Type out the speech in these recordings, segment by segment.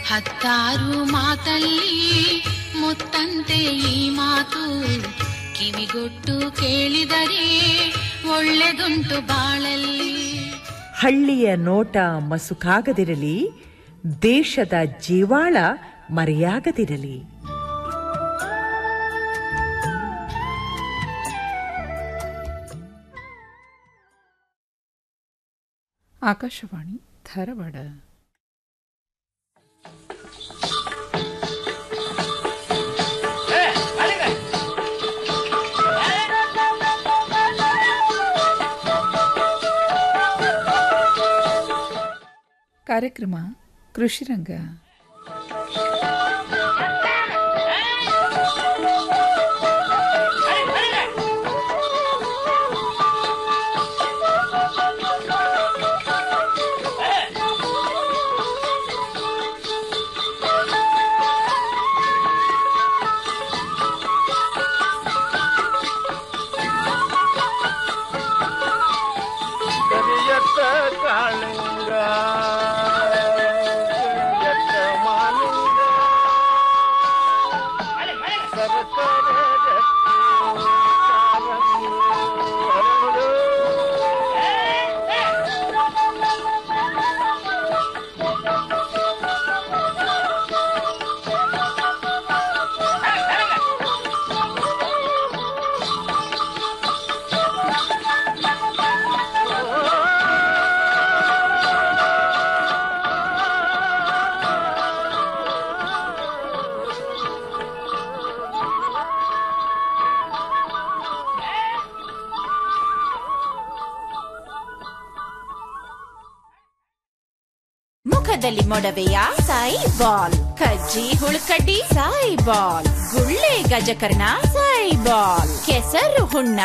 ಹತ್ತಾರು ಮಾತಲ್ಲಿ ಮುತ್ತಂತೆ ಈ ಮಾತು ಕಿವಿಗೊಟ್ಟು ಕೇಳಿದರೆ ಒಳ್ಳೆದುಂಟು ಬಾಳಲ್ಲಿ ಹಳ್ಳಿಯ ನೋಟ ಮಸುಕಾಗದಿರಲಿ ದೇಶದ ಜೀವಾಳ ಮರೆಯಾಗದಿರಲಿ ಆಕಾಶವಾಣಿ ಧಾರವಾಡ ಕಾರ್ಯಕ್ರಮ ಕೃಷಿರಂಗ ಕರಿಯತ್ತ ಕಾಳಿಂಗ ಕರಿಯತ್ತ ಮಾಲಿಂಗ ಸರಕಾರ ಮುಖದಲ್ಲಿ ಮೊಡವೆಯ ಸಾಯಿ ಬಾಲ್ ಕಜ್ಜಿ ಹುಳುಕಡ್ಡಿ ಸಾಯಿ ಬಾಲ್ ಗುಳ್ಳೆ ಗಜಕರ್ಣ ಸಾಯಿ ಬಾಲ್ ಕೆಸರು ಹುಣ್ಣ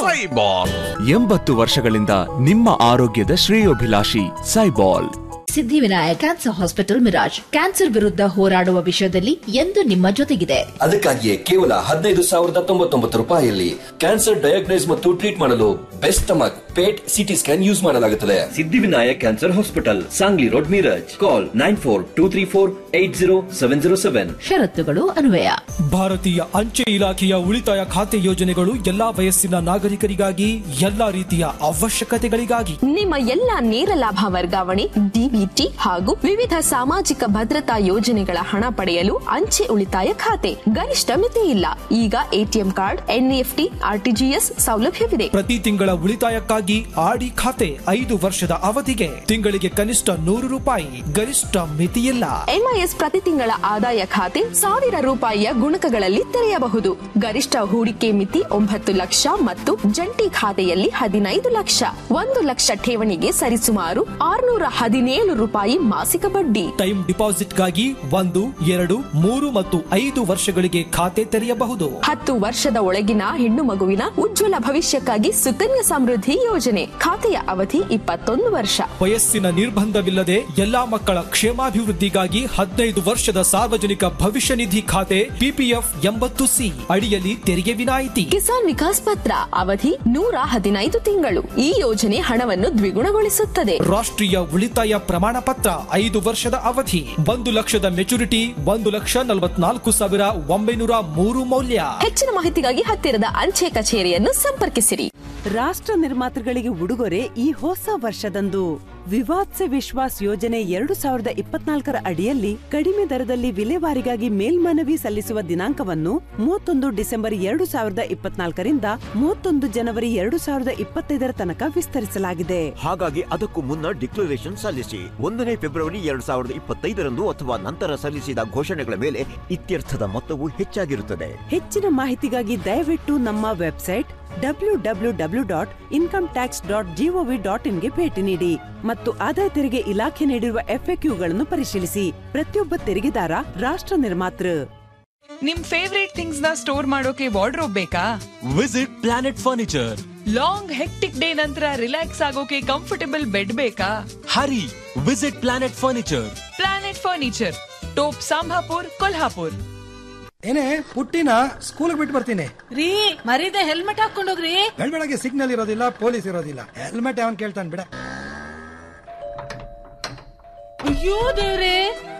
ಎಂಬತ್ತು ವರ್ಷಗಳಿಂದ ನಿಮ್ಮ ಆರೋಗ್ಯದ ಶ್ರೇಯೋಭಿಲಾಷಿ Saibol Siddhivinayak cancer hospital Miraj cancer ವಿರುದ್ಧ ಹೋರಾಡುವ ವಿಷಯದಲ್ಲಿ ಎಂದು ನಿಮ್ಮ ಜೊತೆಗಿದೆ ಅದಕ್ಕಾಗಿಯೇ ಕೇವಲ ಹದಿನೈದು ಸಾವಿರದ ತೊಂಬತ್ತೊಂಬತ್ತು ರೂಪಾಯಿಯಲ್ಲಿ ಕ್ಯಾನ್ಸರ್ ಡಯಾಗ್ನೈಸ್ ಮತ್ತು ಟ್ರೀಟ್ ಮಾಡಲು best stomach PET CT scan use ಮಾಡಲಾಗುತ್ತದೆ Siddhivinayak cancer hospital Sangli road Miraj call nine four two three four eight zero seven zero seven ಷರತ್ತುಗಳು ಅನ್ವಯ ಭಾರತೀಯ ಅಂಚೆ ಇಲಾಖೆಯ ಉಳಿತಾಯ ಖಾತೆ ಯೋಜನೆಗಳು ಎಲ್ಲಾ ವಯಸ್ಸಿನ ನಾಗರಿಕರಿಗಾಗಿ ಎಲ್ಲಾ ರೀತಿಯ ಅವಶ್ಯಕತೆಗಳಿಗಾಗಿ ನಿಮ್ಮ ಎಲ್ಲ ನೇರ ಲಾಭ ವರ್ಗಾವಣೆ ಡಿಬಿಟಿ ಹಾಗೂ ವಿವಿಧ ಸಾಮಾಜಿಕ ಭದ್ರತಾ ಯೋಜನೆಗಳ ಹಣ ಪಡೆಯಲು ಅಂಚೆ ಉಳಿತಾಯ ಖಾತೆ ಗರಿಷ್ಠ ಮಿತಿ ಇಲ್ಲ ಈಗ ಎಟಿಎಂ ಕಾರ್ಡ್ ಎನ್ಇಎಫ್ಟಿ ಆರ್ಟಿಜಿಎಸ್ ಸೌಲಭ್ಯವಿದೆ ಪ್ರತಿ ತಿಂಗಳ ಉಳಿತಾಯಕ್ಕಾಗಿ ಆಡಿ ಖಾತೆ ಐದು ವರ್ಷದ ಅವಧಿಗೆ ತಿಂಗಳಿಗೆ ಕನಿಷ್ಠ ನೂರು ರೂಪಾಯಿ ಗರಿಷ್ಠ ಮಿತಿಯಿಲ್ಲ ಎಂಐಎಸ್ ಪ್ರತಿ ತಿಂಗಳ ಆದಾಯ ಖಾತೆ ಸಾವಿರ ರೂಪಾಯಿಯ ಗುಣಕಗಳಲ್ಲಿ ತೆರೆಯಬಹುದು ಗರಿಷ್ಠ ಹೂಡಿಕೆ ಮಿತಿ ಒಂಬತ್ತು ಲಕ್ಷ ಮತ್ತು ಜಂಟಿ ಖಾತೆಯಲ್ಲಿ ಹದಿನೈದು ಲಕ್ಷ ಒಂದು ಲಕ್ಷ ಠೇವಣಿಗೆ ಸರಿಸುಮಾರು ಆರುನೂರ ಹದಿನೇಳು ರೂಪಾಯಿ ಮಾಸಿಕ ಬಡ್ಡಿ ಟೈಮ್ ಡಿಪಾಸಿಟ್ಗಾಗಿ ಒಂದು ಎರಡು ಮೂರು ಮತ್ತು ಐದು ವರ್ಷಗಳಿಗೆ ಖಾತೆ ತೆರೆಯಬಹುದು ಹತ್ತು ವರ್ಷದ ಒಳಗಿನ ಹೆಣ್ಣು ಮಗುವಿನ ಉಜ್ವಲ ಭವಿಷ್ಯಕ್ಕಾಗಿ ಸುಕನ್ಯಾ ಸಮೃದ್ಧಿ ಯೋಜನೆ ಖಾತೆಯ ಅವಧಿ ಇಪ್ಪತ್ತೊಂದು ವರ್ಷ ವಯಸ್ಸಿನ ನಿರ್ಬಂಧವಿಲ್ಲದೆ ಎಲ್ಲಾ ಮಕ್ಕಳ ಕ್ಷೇಮಾಭಿವೃದ್ಧಿಗಾಗಿ ಹದಿನೈದು ವರ್ಷದ ಸಾರ್ವಜನಿಕ ಭವಿಷ್ಯ ನಿಧಿ ಖಾತೆ ಪಿಪಿಎಫ್ ಎಂಬತ್ತು ಸಿ ಅಡಿಯಲ್ಲಿ ತೆರಿಗೆ ವಿನಾಯಿತಿ ಕಿಸಾನ್ ವಿಕಾಸ್ ಪತ್ರ ಅವಧಿ ನೂರ ಹದಿನೈದು ತಿಂಗಳು ಈ ಯೋಜನೆ ಹಣವನ್ನು ದ್ವಿಗುಣಗೊಳಿಸುತ್ತದೆ ರಾಷ್ಟ್ರೀಯ ಉಳಿತಾಯ ಪ್ರಮಾಣ ಪತ್ರ ಐದು ವರ್ಷದ ಅವಧಿ ಒಂದು ಲಕ್ಷದ ಮೆಚುರಿಟಿ ಒಂದು ಲಕ್ಷ ನಲವತ್ನಾಲ್ಕು ಸಾವಿರ ಒಂಬೈನೂರ ಮೂರು ಮೌಲ್ಯ ಹೆಚ್ಚಿನ ಮಾಹಿತಿಗಾಗಿ ಹತ್ತಿರದ ಅಂಚೆ ಕಚೇರಿಯನ್ನು ಸಂಪರ್ಕಿಸಿರಿ ರಾಷ್ಟ್ರ ನಿರ್ಮಾತೃಗಳಿಗೆ ಉಡುಗೊರೆ ಈ ಹೊಸ ವರ್ಷದಂದು ವಿವಾದ್ ಸೆ ವಿಶ್ವಾಸ್ ಯೋಜನೆ ಎರಡು ಸಾವಿರದ ಇಪ್ಪತ್ನಾಲ್ಕರ ಅಡಿಯಲ್ಲಿ ಕಡಿಮೆ ದರದಲ್ಲಿ ವಿಲೇವಾರಿಗಾಗಿ ಮೇಲ್ಮನವಿ ಸಲ್ಲಿಸುವ ದಿನಾಂಕವನ್ನು ಮೂವತ್ತೊಂದು ಡಿಸೆಂಬರ್ ಎರಡು ಸಾವಿರದ ಇಪ್ಪತ್ನಾಲ್ಕರಿಂದ ಮೂವತ್ತೊಂದು ಜನವರಿ ಎರಡು ಸಾವಿರದ ಇಪ್ಪತ್ತೈದರ ತನಕ ವಿಸ್ತರಿಸಲಾಗಿದೆ ಹಾಗಾಗಿ ಅದಕ್ಕೂ ಮುನ್ನ ಡಿಕ್ಲರೇಷನ್ ಸಲ್ಲಿಸಿ ಒಂದನೇ ಫೆಬ್ರವರಿ ಎರಡ್ ಸಾವಿರದ ಇಪ್ಪತ್ತೈದರಂದು ಅಥವಾ ನಂತರ ಸಲ್ಲಿಸಿದ ಘೋಷಣೆಗಳ ಮೇಲೆ ಇತ್ಯರ್ಥದ ಮೊತ್ತವು ಹೆಚ್ಚಾಗಿರುತ್ತದೆ ಹೆಚ್ಚಿನ ಮಾಹಿತಿಗಾಗಿ ದಯವಿಟ್ಟು ನಮ್ಮ website W W W dot income tax dot G O V dot ಇನ್ಗೆ ಭೇಟಿ ನೀಡಿ ಮತ್ತು ಆದಾಯ ತೆರಿಗೆ ಇಲಾಖೆ ನೀಡಿರುವ ಎಫ್ಎಕ್ಯೂಗಳನ್ನು ಪರಿಶೀಲಿಸಿ ಪ್ರತಿಯೊಬ್ಬ ತೆರಿಗೆದಾರ ರಾಷ್ಟ್ರ ನಿರ್ಮಾತೃ ನಿಮ್ ಫೇವ್ರೇಟ್ ಥಿಂಗ್ಸ್ ನ ಸ್ಟೋರ್ ಮಾಡೋಕೆ ವಾರ್ಡ್ರೋಬ್ ಬೇಕಾ visit planet furniture long hectic day ನಂತರ ರಿಲ್ಯಾಕ್ಸ್ ಆಗೋಕೆ ಕಂಫರ್ಟಬಲ್ ಬೆಡ್ ಬೇಕಾ ಹರಿ visit planet furniture planet furniture Top Sambhapur Kolhapur ಏನೇ ಪುಟ್ಟಿನ ಸ್ಕೂಲ್ಗೆ ಬಿಟ್ಟು ಬರ್ತೀನಿ ರೀ ಮರೀದೆ ಹೆಲ್ಮೆಟ್ ಹಾಕೊಂಡೋಗ್ರಿ ಬೆಳಗ್ಗೆ ಸಿಗ್ನಲ್ ಇರೋದಿಲ್ಲ ಪೊಲೀಸ್ ಇರೋದಿಲ್ಲ ಹೆಲ್ಮೆಟ್ ಯಾವನ್ ಕೇಳ್ತಾನೆ ಬಿಡ ಅಯ್ಯೋ ದೇವ್ರೆ ಏನು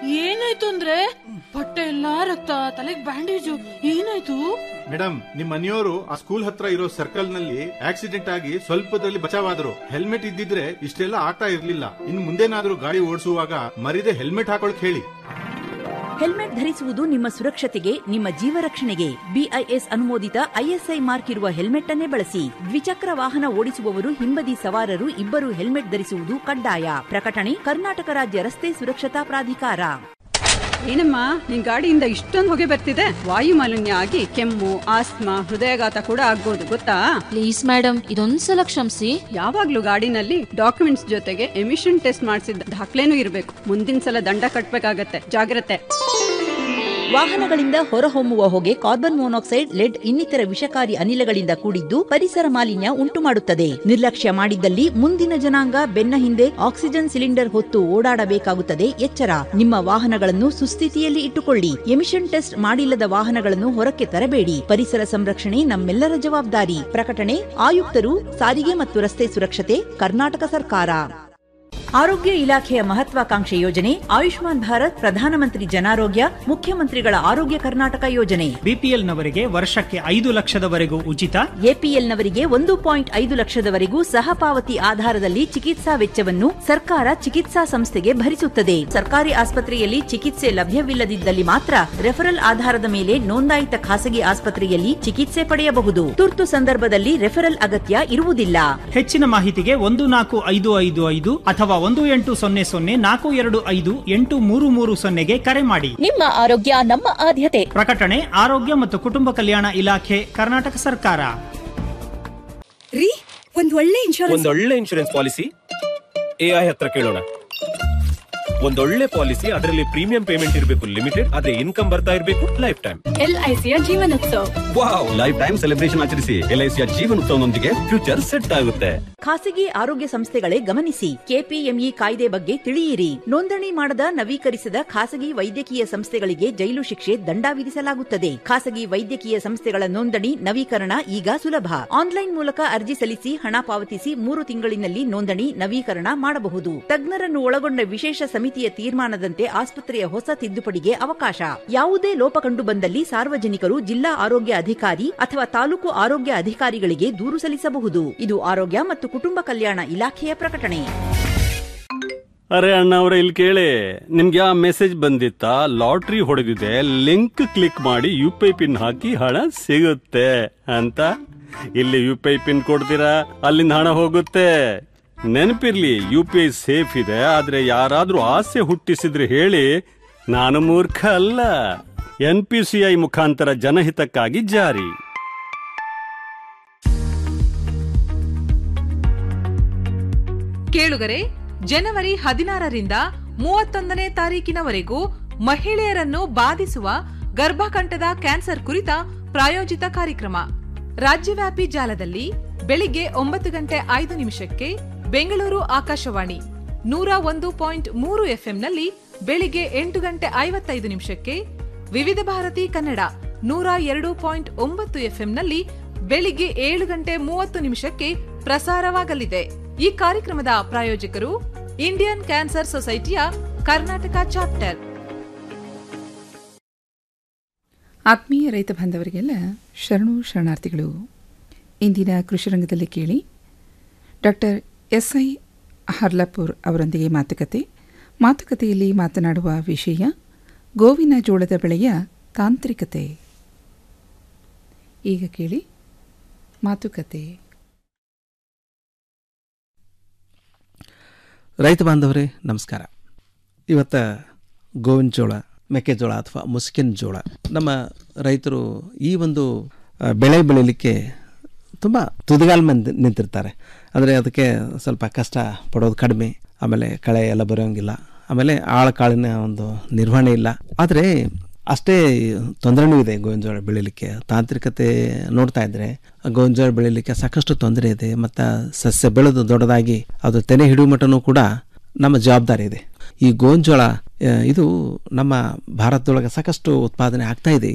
ಏನಾಯ್ತು ಅಂದ್ರೆ ಹೊಟ್ಟೆ ಎಲ್ಲಾ ರಕ್ತ ತಲೆಗ್ ಬ್ಯಾಂಡೇಜು ಏನಾಯ್ತು ಮೇಡಮ್ ನಿಮ್ ಮನೆಯವರು ಆ ಸ್ಕೂಲ್ ಹತ್ರ ಇರೋ ಸರ್ಕಲ್ ನಲ್ಲಿ ಆಕ್ಸಿಡೆಂಟ್ ಆಗಿ ಸ್ವಲ್ಪದಲ್ಲಿ ಬಚಾವಾದ್ರು ಹೆಲ್ಮೆಟ್ ಇದ್ದಿದ್ರೆ ಇಷ್ಟೆಲ್ಲ ಆಗ್ತಾ ಇರ್ಲಿಲ್ಲ ಇನ್ ಮುಂದೇನಾದ್ರೂ ಗಾಡಿ ಓಡಿಸುವಾಗ ಮರಿದೆ ಹೆಲ್ಮೆಟ್ ಹಾಕೊಳಕ್ ಹೇಳಿ ಹೆಲ್ಮೆಟ್ ಧರಿಸುವುದು ನಿಮ್ಮ ಸುರಕ್ಷತೆಗೆ ನಿಮ್ಮ ಜೀವ ರಕ್ಷಣೆಗೆ ಬಿಐಎಸ್ ಅನುಮೋದಿತ ಐಎಸ್ಐ ಮಾರ್ಕ್ ಇರುವ ಹೆಲ್ಮೆಟ್ ಅನ್ನೇ ಬಳಸಿ ದ್ವಿಚಕ್ರ ವಾಹನ ಓಡಿಸುವವರು ಹಿಂಬದಿ ಸವಾರರು ಇಬ್ಬರು ಹೆಲ್ಮೆಟ್ ಧರಿಸುವುದು ಕಡ್ಡಾಯ ಪ್ರಕಟಣೆ ಕರ್ನಾಟಕ ರಾಜ್ಯ ರಸ್ತೆ ಸುರಕ್ಷತಾ ಪ್ರಾಧಿಕಾರ ಏನಮ್ಮ ನಿನ್ ಗಾಡಿಯಿಂದ ಇಷ್ಟೊಂದು ಹೊಗೆ ಬರ್ತಿದೆ ವಾಯು ಮಾಲಿನ್ಯ ಆಗಿ ಕೆಮ್ಮು ಆಸ್ತಮಾ ಹೃದಯಾಘಾತ ಕೂಡ ಆಗ್ಬೋದು ಗೊತ್ತಾ ಪ್ಲೀಸ್ ಮೇಡಮ್ ಇದೊಂದ್ಸಲ ಕ್ಷಮಿಸಿ ಯಾವಾಗ್ಲೂ ಗಾಡಿನಲ್ಲಿ ಡಾಕ್ಯುಮೆಂಟ್ಸ್ ಜೊತೆಗೆ ಎಮಿಷನ್ ಟೆಸ್ಟ್ ಮಾಡಿಸಿದ ದಾಖಲೆನೂ ಇರಬೇಕು ಮುಂದಿನ ಸಲ ದಂಡ ಕಟ್ಬೇಕಾಗತ್ತೆ ಜಾಗ್ರತೆ ವಾಹನಗಳಿಂದ ಹೊರಹೊಮ್ಮುವ ಹೊಗೆ ಕಾರ್ಬನ್ ಮೊನಾಕ್ಸೈಡ್ ಲೆಡ್ ಇನ್ನಿತರ ವಿಷಕಾರಿ ಅನಿಲಗಳಿಂದ ಕೂಡಿದ್ದು ಪರಿಸರ ಮಾಲಿನ್ಯ ಉಂಟುಮಾಡುತ್ತದೆ ನಿರ್ಲಕ್ಷ್ಯ ಮಾಡಿದ್ದಲ್ಲಿ ಮುಂದಿನ ಜನಾಂಗ ಬೆನ್ನ ಹಿಂದೆ ಆಕ್ಸಿಜನ್ ಸಿಲಿಂಡರ್ ಹೊತ್ತು ಓಡಾಡಬೇಕಾಗುತ್ತದೆ ಎಚ್ಚರ ನಿಮ್ಮ ವಾಹನಗಳನ್ನು ಸುಸ್ಥಿತಿಯಲ್ಲಿ ಇಟ್ಟುಕೊಳ್ಳಿ ಎಮಿಷನ್ ಟೆಸ್ಟ್ ಮಾಡಿಲ್ಲದ ವಾಹನಗಳನ್ನು ಹೊರಕ್ಕೆ ತರಬೇಡಿ ಪರಿಸರ ಸಂರಕ್ಷಣೆ ನಮ್ಮೆಲ್ಲರ ಜವಾಬ್ದಾರಿ ಪ್ರಕಟಣೆ ಆಯುಕ್ತರು ಸಾರಿಗೆ ಮತ್ತು ರಸ್ತೆ ಸುರಕ್ಷತೆ ಕರ್ನಾಟಕ ಸರ್ಕಾರ ಆರೋಗ್ಯ ಇಲಾಖೆಯ ಮಹತ್ವಾಕಾಂಕ್ಷೆ ಯೋಜನೆ ಆಯುಷ್ಮಾನ್ ಭಾರತ್ ಪ್ರಧಾನಮಂತ್ರಿ ಜನಾರೋಗ್ಯ ಮುಖ್ಯಮಂತ್ರಿಗಳ ಆರೋಗ್ಯ ಕರ್ನಾಟಕ ಯೋಜನೆ ಬಿಪಿಎಲ್ನವರಿಗೆ ವರ್ಷಕ್ಕೆ ಐದು ಲಕ್ಷದವರೆಗೂ ಉಚಿತ ಎಪಿಎಲ್ನವರಿಗೆ ಒಂದು ಪಾಯಿಂಟ್ ಐದು ಲಕ್ಷದವರೆಗೂ ಸಹಪಾವತಿ ಆಧಾರದಲ್ಲಿ ಚಿಕಿತ್ಸಾ ವೆಚ್ಚವನ್ನು ಸರ್ಕಾರ ಚಿಕಿತ್ಸಾ ಸಂಸ್ಥೆಗೆ ಭರಿಸುತ್ತದೆ ಸರ್ಕಾರಿ ಆಸ್ಪತ್ರೆಯಲ್ಲಿ ಚಿಕಿತ್ಸೆ ಲಭ್ಯವಿಲ್ಲದಿದ್ದಲ್ಲಿ ಮಾತ್ರ ರೆಫರಲ್ ಆಧಾರದ ಮೇಲೆ ನೋಂದಾಯಿತ ಖಾಸಗಿ ಆಸ್ಪತ್ರೆಯಲ್ಲಿ ಚಿಕಿತ್ಸೆ ಪಡೆಯಬಹುದು ತುರ್ತು ಸಂದರ್ಭದಲ್ಲಿ ರೆಫರಲ್ ಅಗತ್ಯ ಇರುವುದಿಲ್ಲ ಹೆಚ್ಚಿನ ಮಾಹಿತಿಗೆ ಒಂದು ನಾಲ್ಕು ಐದು ಐದು ಐದು ಅಥವಾ ಒಂದು ಎಂಟು ಸೊನ್ನೆ ಸೊನ್ನೆ ನಾಲ್ಕು ಎರಡು ಐದು ಎಂಟು ಮೂರು ಮೂರು ಸೊನ್ನೆಗೆ ಕರೆ ಮಾಡಿ ನಿಮ್ಮ ಆರೋಗ್ಯ ನಮ್ಮ ಆದ್ಯತೆ ಪ್ರಕಟಣೆ ಆರೋಗ್ಯ ಮತ್ತು ಕುಟುಂಬ ಕಲ್ಯಾಣ ಇಲಾಖೆ ಕರ್ನಾಟಕ ಸರ್ಕಾರ ರೀ ಒಂದ್ ಒಳ್ಳೆ ಇನ್ಶೂರೆನ್ಸ್ ಒಂದೊಳ್ಳೆ ಇನ್ಶೂರೆನ್ಸ್ ಪಾಲಿಸಿ ಎಐ ಹತ್ರ ಕೇಳೋಣ ಒಂದೊಳ್ಳೆ ಪಾಲಿಸಿ ಅದರಲ್ಲಿ ಪ್ರೀಮಿಯಂ ಪೇಮೆಂಟ್ ಇರಬೇಕು ಲಿಮಿಟೆಡ್ ಆದ್ರೆ ಇನ್ಕಮ್ ಬರ್ತಾ ಇರಬೇಕು ಲೈಫ್ ಟೈಮ್ ಎಲ್ಐಸಿಯ Jeevanotsav wow life time celebration ಆಚರಿಸಿ ಎಲ್ಐಸಿಯ ಜೀವನೋತ್ಸವನೊಂದಿಗೆ ಫ್ಯೂಚರ್ ಸೆಟ್ ಆಗುತ್ತೆ ಖಾಸಗಿ ಆರೋಗ್ಯ ಸಂಸ್ಥೆಗಳೇ ಗಮನಿಸಿ ಕೆಪಿಎಂಇ ಕಾಯ್ದೆ ಬಗ್ಗೆ ತಿಳಿಯಿರಿ ನೋಂದಣಿ ಮಾಡದ ನವೀಕರಿಸದ ಖಾಸಗಿ ವೈದ್ಯಕೀಯ ಸಂಸ್ಥೆಗಳಿಗೆ ಜೈಲು ಶಿಕ್ಷೆ ದಂಡ ವಿಧಿಸಲಾಗುತ್ತದೆ ಖಾಸಗಿ ವೈದ್ಯಕೀಯ ಸಂಸ್ಥೆಗಳ ನೋಂದಣಿ ನವೀಕರಣ ಈಗ ಸುಲಭ ಆನ್ಲೈನ್ ಮೂಲಕ ಅರ್ಜಿ ಸಲ್ಲಿಸಿ ಹಣ ಪಾವತಿಸಿ ಮೂರು ತಿಂಗಳಿನಲ್ಲಿ ನೋಂದಣಿ ನವೀಕರಣ ಮಾಡಬಹುದು ತಜ್ಞರನ್ನು ಒಳಗೊಂಡ ವಿಶೇಷ ಸಮಿತಿಯ ತೀರ್ಮಾನದಂತೆ ಆಸ್ಪತ್ರೆಯ ಹೊಸ ತಿದ್ದುಪಡಿಗೆ ಅವಕಾಶ ಯಾವುದೇ ಲೋಪ ಕಂಡು ಬಂದಲ್ಲಿ ಸಾರ್ವಜನಿಕರು ಜಿಲ್ಲಾ ಆರೋಗ್ಯ ಅಧಿಕಾರಿ ಅಥವಾ ತಾಲೂಕು ಆರೋಗ್ಯ ಅಧಿಕಾರಿಗಳಿಗೆ ದೂರು ಸಲ್ಲಿಸಬಹುದು ಇದು ಆರೋಗ್ಯ ಮತ್ತು ಕುಟುಂಬ ಕಲ್ಯಾಣ ಇಲಾಖೆಯ ಪ್ರಕಟಣೆ ಅರೆ ಅಣ್ಣ ಅವ್ರ ಇಲ್ಲಿ ಕೇಳಿ ನಿಮ್ಗೆ ಆ ಮೆಸೇಜ್ ಬಂದಿತ್ತಾ ಲಾಟ್ರಿ ಹೊಡೆದಿದೆ ಲಿಂಕ್ ಕ್ಲಿಕ್ ಮಾಡಿ ಯು ಪಿ ಐ ಪಿನ್ ಹಾಕಿ ಹಣ ಸಿಗುತ್ತೆ ಅಂತ ಇಲ್ಲಿ ಯು ಪಿ ಐ ಪಿನ್ ಕೊಡ್ತೀರಾ ಅಲ್ಲಿಂದ ಹಣ ಹೋಗುತ್ತೆ ನೆನಪಿರ್ಲಿ ಯು ಪಿ ಐ ಸೇಫ್ ಇದೆ ಆದ್ರೆ ಯಾರಾದ್ರೂ ಆಸೆ ಹುಟ್ಟಿಸಿದ್ರೆ ಹೇಳಿ ನಾನು ಮೂರ್ಖ ಅಲ್ಲ ಎನ್ ಪಿ ಸಿ ಐ ಮುಖಾಂತರ ಜನಹಿತಕ್ಕಾಗಿ ಜಾರಿ ಕೇಳುಗರೆ ಜನವರಿ ಹದಿನಾರರಿಂದ ಮೂವತ್ತೊಂದನೇ ತಾರೀಕಿನವರೆಗೂ ಮಹಿಳೆಯರನ್ನು ಬಾಧಿಸುವ ಗರ್ಭಕಂಠದ ಕ್ಯಾನ್ಸರ್ ಕುರಿತ ಪ್ರಾಯೋಜಿತ ಕಾರ್ಯಕ್ರಮ ರಾಜ್ಯವ್ಯಾಪಿ ಜಾಲದಲ್ಲಿ ಬೆಳಿಗ್ಗೆ ಒಂಬತ್ತು ಗಂಟೆ ಐದು ನಿಮಿಷಕ್ಕೆ ಬೆಂಗಳೂರು ಆಕಾಶವಾಣಿ ನೂರ ಒಂದು ಪಾಯಿಂಟ್ ಮೂರು ಎಫ್ಎಂನಲ್ಲಿ ಬೆಳಿಗ್ಗೆ ಎಂಟು ಗಂಟೆ ಐವತ್ತೈದು ನಿಮಿಷಕ್ಕೆ ವಿವಿಧ ಭಾರತಿ ಕನ್ನಡ ನೂರ ಎರಡು ಪಾಯಿಂಟ್ ಒಂಬತ್ತು ಎಫ್ಎಂನಲ್ಲಿ ಬೆಳಿಗ್ಗೆ ಏಳು ಗಂಟೆ ಮೂವತ್ತು ನಿಮಿಷಕ್ಕೆ ಪ್ರಸಾರವಾಗಲಿದೆ ಈ ಕಾರ್ಯಕ್ರಮದ ಪ್ರಾಯೋಜಕರು ಇಂಡಿಯನ್ ಕ್ಯಾನ್ಸರ್ ಸೊಸೈಟಿಯ ಕರ್ನಾಟಕ ಚಾಪ್ಟರ್ ಆತ್ಮೀಯ ರೈತ ಬಾಂಧವರಿಗೆಲ್ಲ ಶರಣು ಶರಣಾರ್ಥಿಗಳು ಇಂದಿನ ಕೃಷಿ ರಂಗದಲ್ಲಿ ಕೇಳಿ ಡಾಕ್ಟರ್ ಎಸ್ ಐ ಹರ್ಲಾಪುರ್ ಅವರೊಂದಿಗೆ ಮಾತುಕತೆ ಮಾತುಕತೆಯಲ್ಲಿ ಮಾತನಾಡುವ ವಿಷಯ ಗೋವಿನ ಜೋಳದ ಬೆಳೆಯ ತಾಂತ್ರಿಕತೆ ಈಗ ಕೇಳಿ ಮಾತುಕತೆ ರೈತ ಬಾಂಧವರೇ ನಮಸ್ಕಾರ ಇವತ್ತು ಗೋವಿನ ಜೋಳ ಮೆಕ್ಕೆಜೋಳ ಅಥವಾ ಮುಸ್ಕಿನ ಜೋಳ ನಮ್ಮ ರೈತರು ಈ ಒಂದು ಆ, ಬೆಳೆ ಬೆಳೀಲಿಕ್ಕೆ ತುಂಬ ತುದಿಗಾಲ ಮಂದಿ ನಿಂತಿರ್ತಾರೆ ಅಂದರೆ ಅದಕ್ಕೆ ಸ್ವಲ್ಪ ಕಷ್ಟ ಪಡೋದು ಕಡಿಮೆ ಆಮೇಲೆ ಕಳೆ ಎಲ್ಲ ಬರೋಂಗಿಲ್ಲ ಆಮೇಲೆ ಆಳ ಕಾಳಿನ ಒಂದು ನಿರ್ವಹಣೆ ಇಲ್ಲ ಆದರೆ ಅಷ್ಟೇ ತೊಂದರೆನೂ ಇದೆ ಗೋವಿನ ಜೋಳ ಬೆಳೀಲಿಕ್ಕೆ ತಾಂತ್ರಿಕತೆ ನೋಡ್ತಾ ಇದ್ದರೆ ಗೋವಿನ ಜೋಳ ಬೆಳೀಲಿಕ್ಕೆ ಸಾಕಷ್ಟು ತೊಂದರೆ ಇದೆ ಮತ್ತು ಸಸ್ಯ ಬೆಳೆದು ದೊಡ್ಡದಾಗಿ ಅದು ತೆನೆ ಹಿಡಿಯುವ ಮಟ್ಟನೂ ಕೂಡ ನಮ್ಮ ಜವಾಬ್ದಾರಿ ಇದೆ ಈ ಗೋವಿನ ಜೋಳ ಆ, ಇದು ನಮ್ಮ ಭಾರತದೊಳಗೆ ಸಾಕಷ್ಟು ಉತ್ಪಾದನೆ ಆಗ್ತಾ ಇದೆ ಈಗ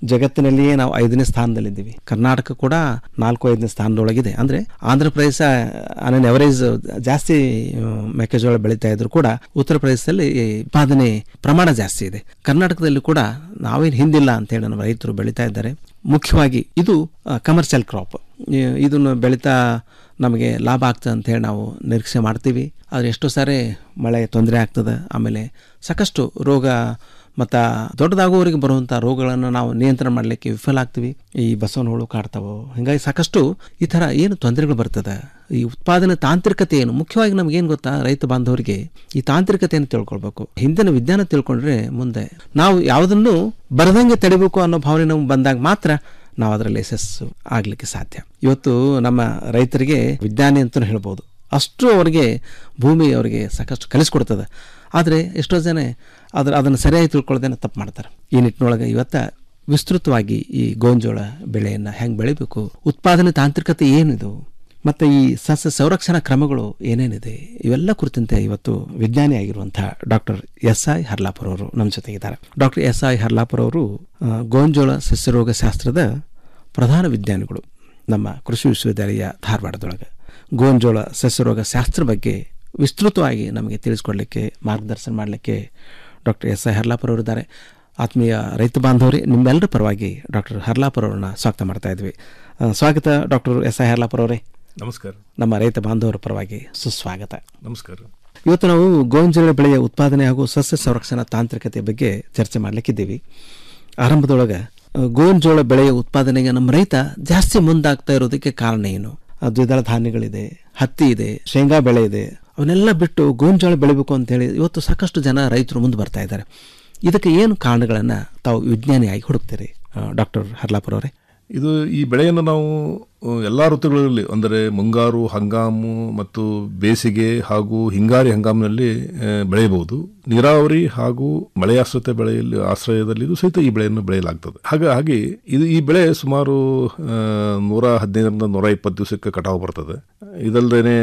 ಜಗತ್ತಿನಲ್ಲಿಯೇ ನಾವು ಐದನೇ ಸ್ಥಾನದಲ್ಲಿದ್ದೀವಿ ಕರ್ನಾಟಕ ಕೂಡ ನಾಲ್ಕು ಐದನೇ ಸ್ಥಾನದೊಳಗಿದೆ ಅಂದರೆ ಆಂಧ್ರ ಪ್ರದೇಶ ಆನ್ ಎವರೇಜ್ ಜಾಸ್ತಿ ಆ, ಮೆಕ್ಕೆಜೋಳ ಬೆಳೀತಾ ಇದ್ರು ಕೂಡ ಉತ್ತರ ಪ್ರದೇಶದಲ್ಲಿ ಈ ಉತ್ಪಾದನೆ ಪ್ರಮಾಣ ಜಾಸ್ತಿ ಇದೆ ಕರ್ನಾಟಕದಲ್ಲಿ ಕೂಡ ನಾವೇನು ಹಿಂದಿಲ್ಲ ಅಂತೇಳಿ ನಮ್ಮ ರೈತರು ಬೆಳೀತಾ ಇದ್ದಾರೆ ಮುಖ್ಯವಾಗಿ ಇದು ಕಮರ್ಷಿಯಲ್ ಕ್ರಾಪ್ ಇದನ್ನು ಬೆಳೀತಾ ನಮಗೆ ಲಾಭ ಆಗ್ತದೆ ಅಂತ ಹೇಳಿ ನಾವು ನಿರೀಕ್ಷೆ ಮಾಡ್ತೀವಿ ಆದರೆ ಎಷ್ಟೋ ಸಾರಿ ಮಳೆ ತೊಂದರೆ ಆಗ್ತದೆ ಆಮೇಲೆ ಸಾಕಷ್ಟು ರೋಗ ಮತ್ತು ದೊಡ್ಡದಾಗುವವರಿಗೆ ಬರುವಂಥ ರೋಗಗಳನ್ನು ನಾವು ನಿಯಂತ್ರಣ ಮಾಡಲಿಕ್ಕೆ ವಿಫಲ ಆಗ್ತೀವಿ ಈ ಬಸವನ ಹುಳು ಕಾಡ್ತಾವೋ ಹೀಗಾಗಿ ಸಾಕಷ್ಟು ಈ ಥರ ಏನು ತೊಂದರೆಗಳು ಬರ್ತದೆ ಈ ಉತ್ಪಾದನೆ ತಾಂತ್ರಿಕತೆ ಏನು ಮುಖ್ಯವಾಗಿ ನಮಗೇನು ಗೊತ್ತಾ ರೈತ ಬಾಂಧವರಿಗೆ ಈ ತಾಂತ್ರಿಕತೆಯನ್ನು ತಿಳ್ಕೊಳ್ಬೇಕು ಹಿಂದಿನ ವಿಜ್ಞಾನ ತಿಳ್ಕೊಂಡ್ರೆ ಮುಂದೆ ನಾವು ಯಾವುದನ್ನು ಬರದಂಗೆ ತಡಿಬೇಕು ಅನ್ನೋ ಭಾವನೆ ನಮ್ಗೆ ಬಂದಾಗ ಮಾತ್ರ ನಾವು ಅದರಲ್ಲಿ ಯಶಸ್ಸು ಆಗಲಿಕ್ಕೆ ಸಾಧ್ಯ ಇವತ್ತು ನಮ್ಮ ರೈತರಿಗೆ ವಿಜ್ಞಾನಿ ಅಂತಲೂ ಹೇಳ್ಬೋದು ಅಷ್ಟು ಅವರಿಗೆ ಭೂಮಿ ಅವರಿಗೆ ಸಾಕಷ್ಟು ಕಲಿಸ್ಕೊಡ್ತದೆ ಆದರೆ ಎಷ್ಟೋ ಜನ ಅದ್ರ ಅದನ್ನು ಸರಿಯಾಗಿ ತಿಳ್ಕೊಳ್ಳೋದೇನೆ ತಪ್ಪು ಮಾಡ್ತಾರೆ ಈ ನಿಟ್ಟಿನೊಳಗೆ ಇವತ್ತ ವಿಸ್ತೃತವಾಗಿ ಈ ಗೋಂಜೋಳ ಬೆಳೆಯನ್ನು ಹೆಂಗೆ ಬೆಳಿಬೇಕು ಉತ್ಪಾದನೆ ತಾಂತ್ರಿಕತೆ ಏನಿದು ಮತ್ತು ಈ ಸಸ್ಯ ಸಂರಕ್ಷಣಾ ಕ್ರಮಗಳು ಏನೇನಿದೆ ಇವೆಲ್ಲ ಕುರಿತಂತೆ ಇವತ್ತು ವಿಜ್ಞಾನಿ ಆಗಿರುವಂಥ ಡಾಕ್ಟರ್ ಎಸ್ ಐ ಹರ್ಲಾಪುರ ಅವರು ನಮ್ಮ ಜೊತೆಗಿದ್ದಾರೆ ಡಾಕ್ಟರ್ ಎಸ್ ಐ ಹರ್ಲಾಪುರ ಅವರು ಆ, ಗೋಂಜೋಳ ಸಸ್ಯರೋಗ ಶಾಸ್ತ್ರದ ಪ್ರಧಾನ ವಿಜ್ಞಾನಿಗಳು ನಮ್ಮ ಕೃಷಿ ವಿಶ್ವವಿದ್ಯಾಲಯ ಧಾರವಾಡದೊಳಗೆ ಗೋಂಜೋಳ ಸಸ್ಯರೋಗ ಶಾಸ್ತ್ರ ಬಗ್ಗೆ ವಿಸ್ತೃತವಾಗಿ ನಮಗೆ ತಿಳಿಸ್ಕೊಡ್ಲಿಕ್ಕೆ ಮಾರ್ಗದರ್ಶನ ಮಾಡಲಿಕ್ಕೆ ಡಾಕ್ಟರ್ ಎಸ್ ಐ ಹರ್ಲಾಪುರ ಅವರಿದ್ದಾರೆ ಆತ್ಮೀಯ ರೈತ ಬಾಂಧವರೇ ನಿಮ್ಮೆಲ್ಲರ ಪರವಾಗಿ ಡಾಕ್ಟರ್ ಹರ್ಲಾಪುರ ಅವರನ್ನ ಸ್ವಾಗತ ಮಾಡ್ತಾ ಇದ್ವಿ ಆ, ಸ್ವಾಗತ ಡಾಕ್ಟರ್ ಎಸ್ ಐ ಹರ್ಲಾಪುರ ಅವರೇ ನಮಸ್ಕಾರ ನಮ್ಮ ರೈತ ಬಾಂಧವರ ಪರವಾಗಿ ಸುಸ್ವಾಗತ ನಮಸ್ಕಾರ ಇವತ್ತು ನಾವು ಗೋಂಜಾಳ ಬೆಳೆಯ ಉತ್ಪಾದನೆ ಹಾಗೂ ಸಸ್ಯ ಸಂರಕ್ಷಣಾ ತಾಂತ್ರಿಕತೆ ಬಗ್ಗೆ ಚರ್ಚೆ ಮಾಡಲಿಕ್ಕಿದ್ದೀವಿ ಆರಂಭದೊಳಗೆ ಆ, ಗೋಂಜೋಳ ಬೆಳೆಯ ಉತ್ಪಾದನೆಗೆ ನಮ್ಮ ರೈತ ಜಾಸ್ತಿ ಮುಂದಾಗ್ತಾ ಇರೋದಕ್ಕೆ ಕಾರಣ ಏನು ಆ, ದ್ವಿದಳ ಧಾನ್ಯಗಳಿದೆ ಹತ್ತಿ ಇದೆ ಶೇಂಗಾ ಬೆಳೆ ಇದೆ ಅವನ್ನೆಲ್ಲ ಬಿಟ್ಟು ಗೋಂಜೋಳ ಬೆಳಿಬೇಕು ಅಂತೇಳಿ ಇವತ್ತು ಸಾಕಷ್ಟು ಜನ ರೈತರು ಮುಂದೆ ಬರ್ತಾ ಇದ್ದಾರೆ ಇದಕ್ಕೆ ಏನು ಕಾರಣಗಳನ್ನು ತಾವು ವಿಜ್ಞಾನಿಯಾಗಿ ಹುಡುಕ್ತೀರಿ ಡಾಕ್ಟರ್ ಹರ್ಲಾಪುರ ಅವರೇ ಇದು ಈ ಬೆಳೆಯನ್ನು ನಾವು ಎಲ್ಲ ಋತುಗಳಲ್ಲಿ ಅಂದರೆ ಮುಂಗಾರು ಹಂಗಾಮು ಮತ್ತು ಬೇಸಿಗೆ ಹಾಗೂ ಹಿಂಗಾರಿ ಹಂಗಾಮಿನಲ್ಲಿ ಆ, ಬೆಳೆಯಬಹುದು ನೀರಾವರಿ ಹಾಗೂ ಮಳೆಯಾಶ್ರಿತ ಬೆಳೆಯಲ್ಲಿ ಆಶ್ರಯದಲ್ಲಿ ಇದು ಸಹಿತ ಈ ಬೆಳೆಯನ್ನು ಬೆಳೆಯಲಾಗ್ತದೆ ಹಾಗಾಗಿ ಇದು ಈ ಬೆಳೆ ಸುಮಾರು ಆ, ನೂರ ಹದಿನೈದರಿಂದ ನೂರ ಇಪ್ಪತ್ತು ದಿವಸಕ್ಕೆ ಕಟಾವು ಬರ್ತದೆ ಇದಲ್ಲದೆ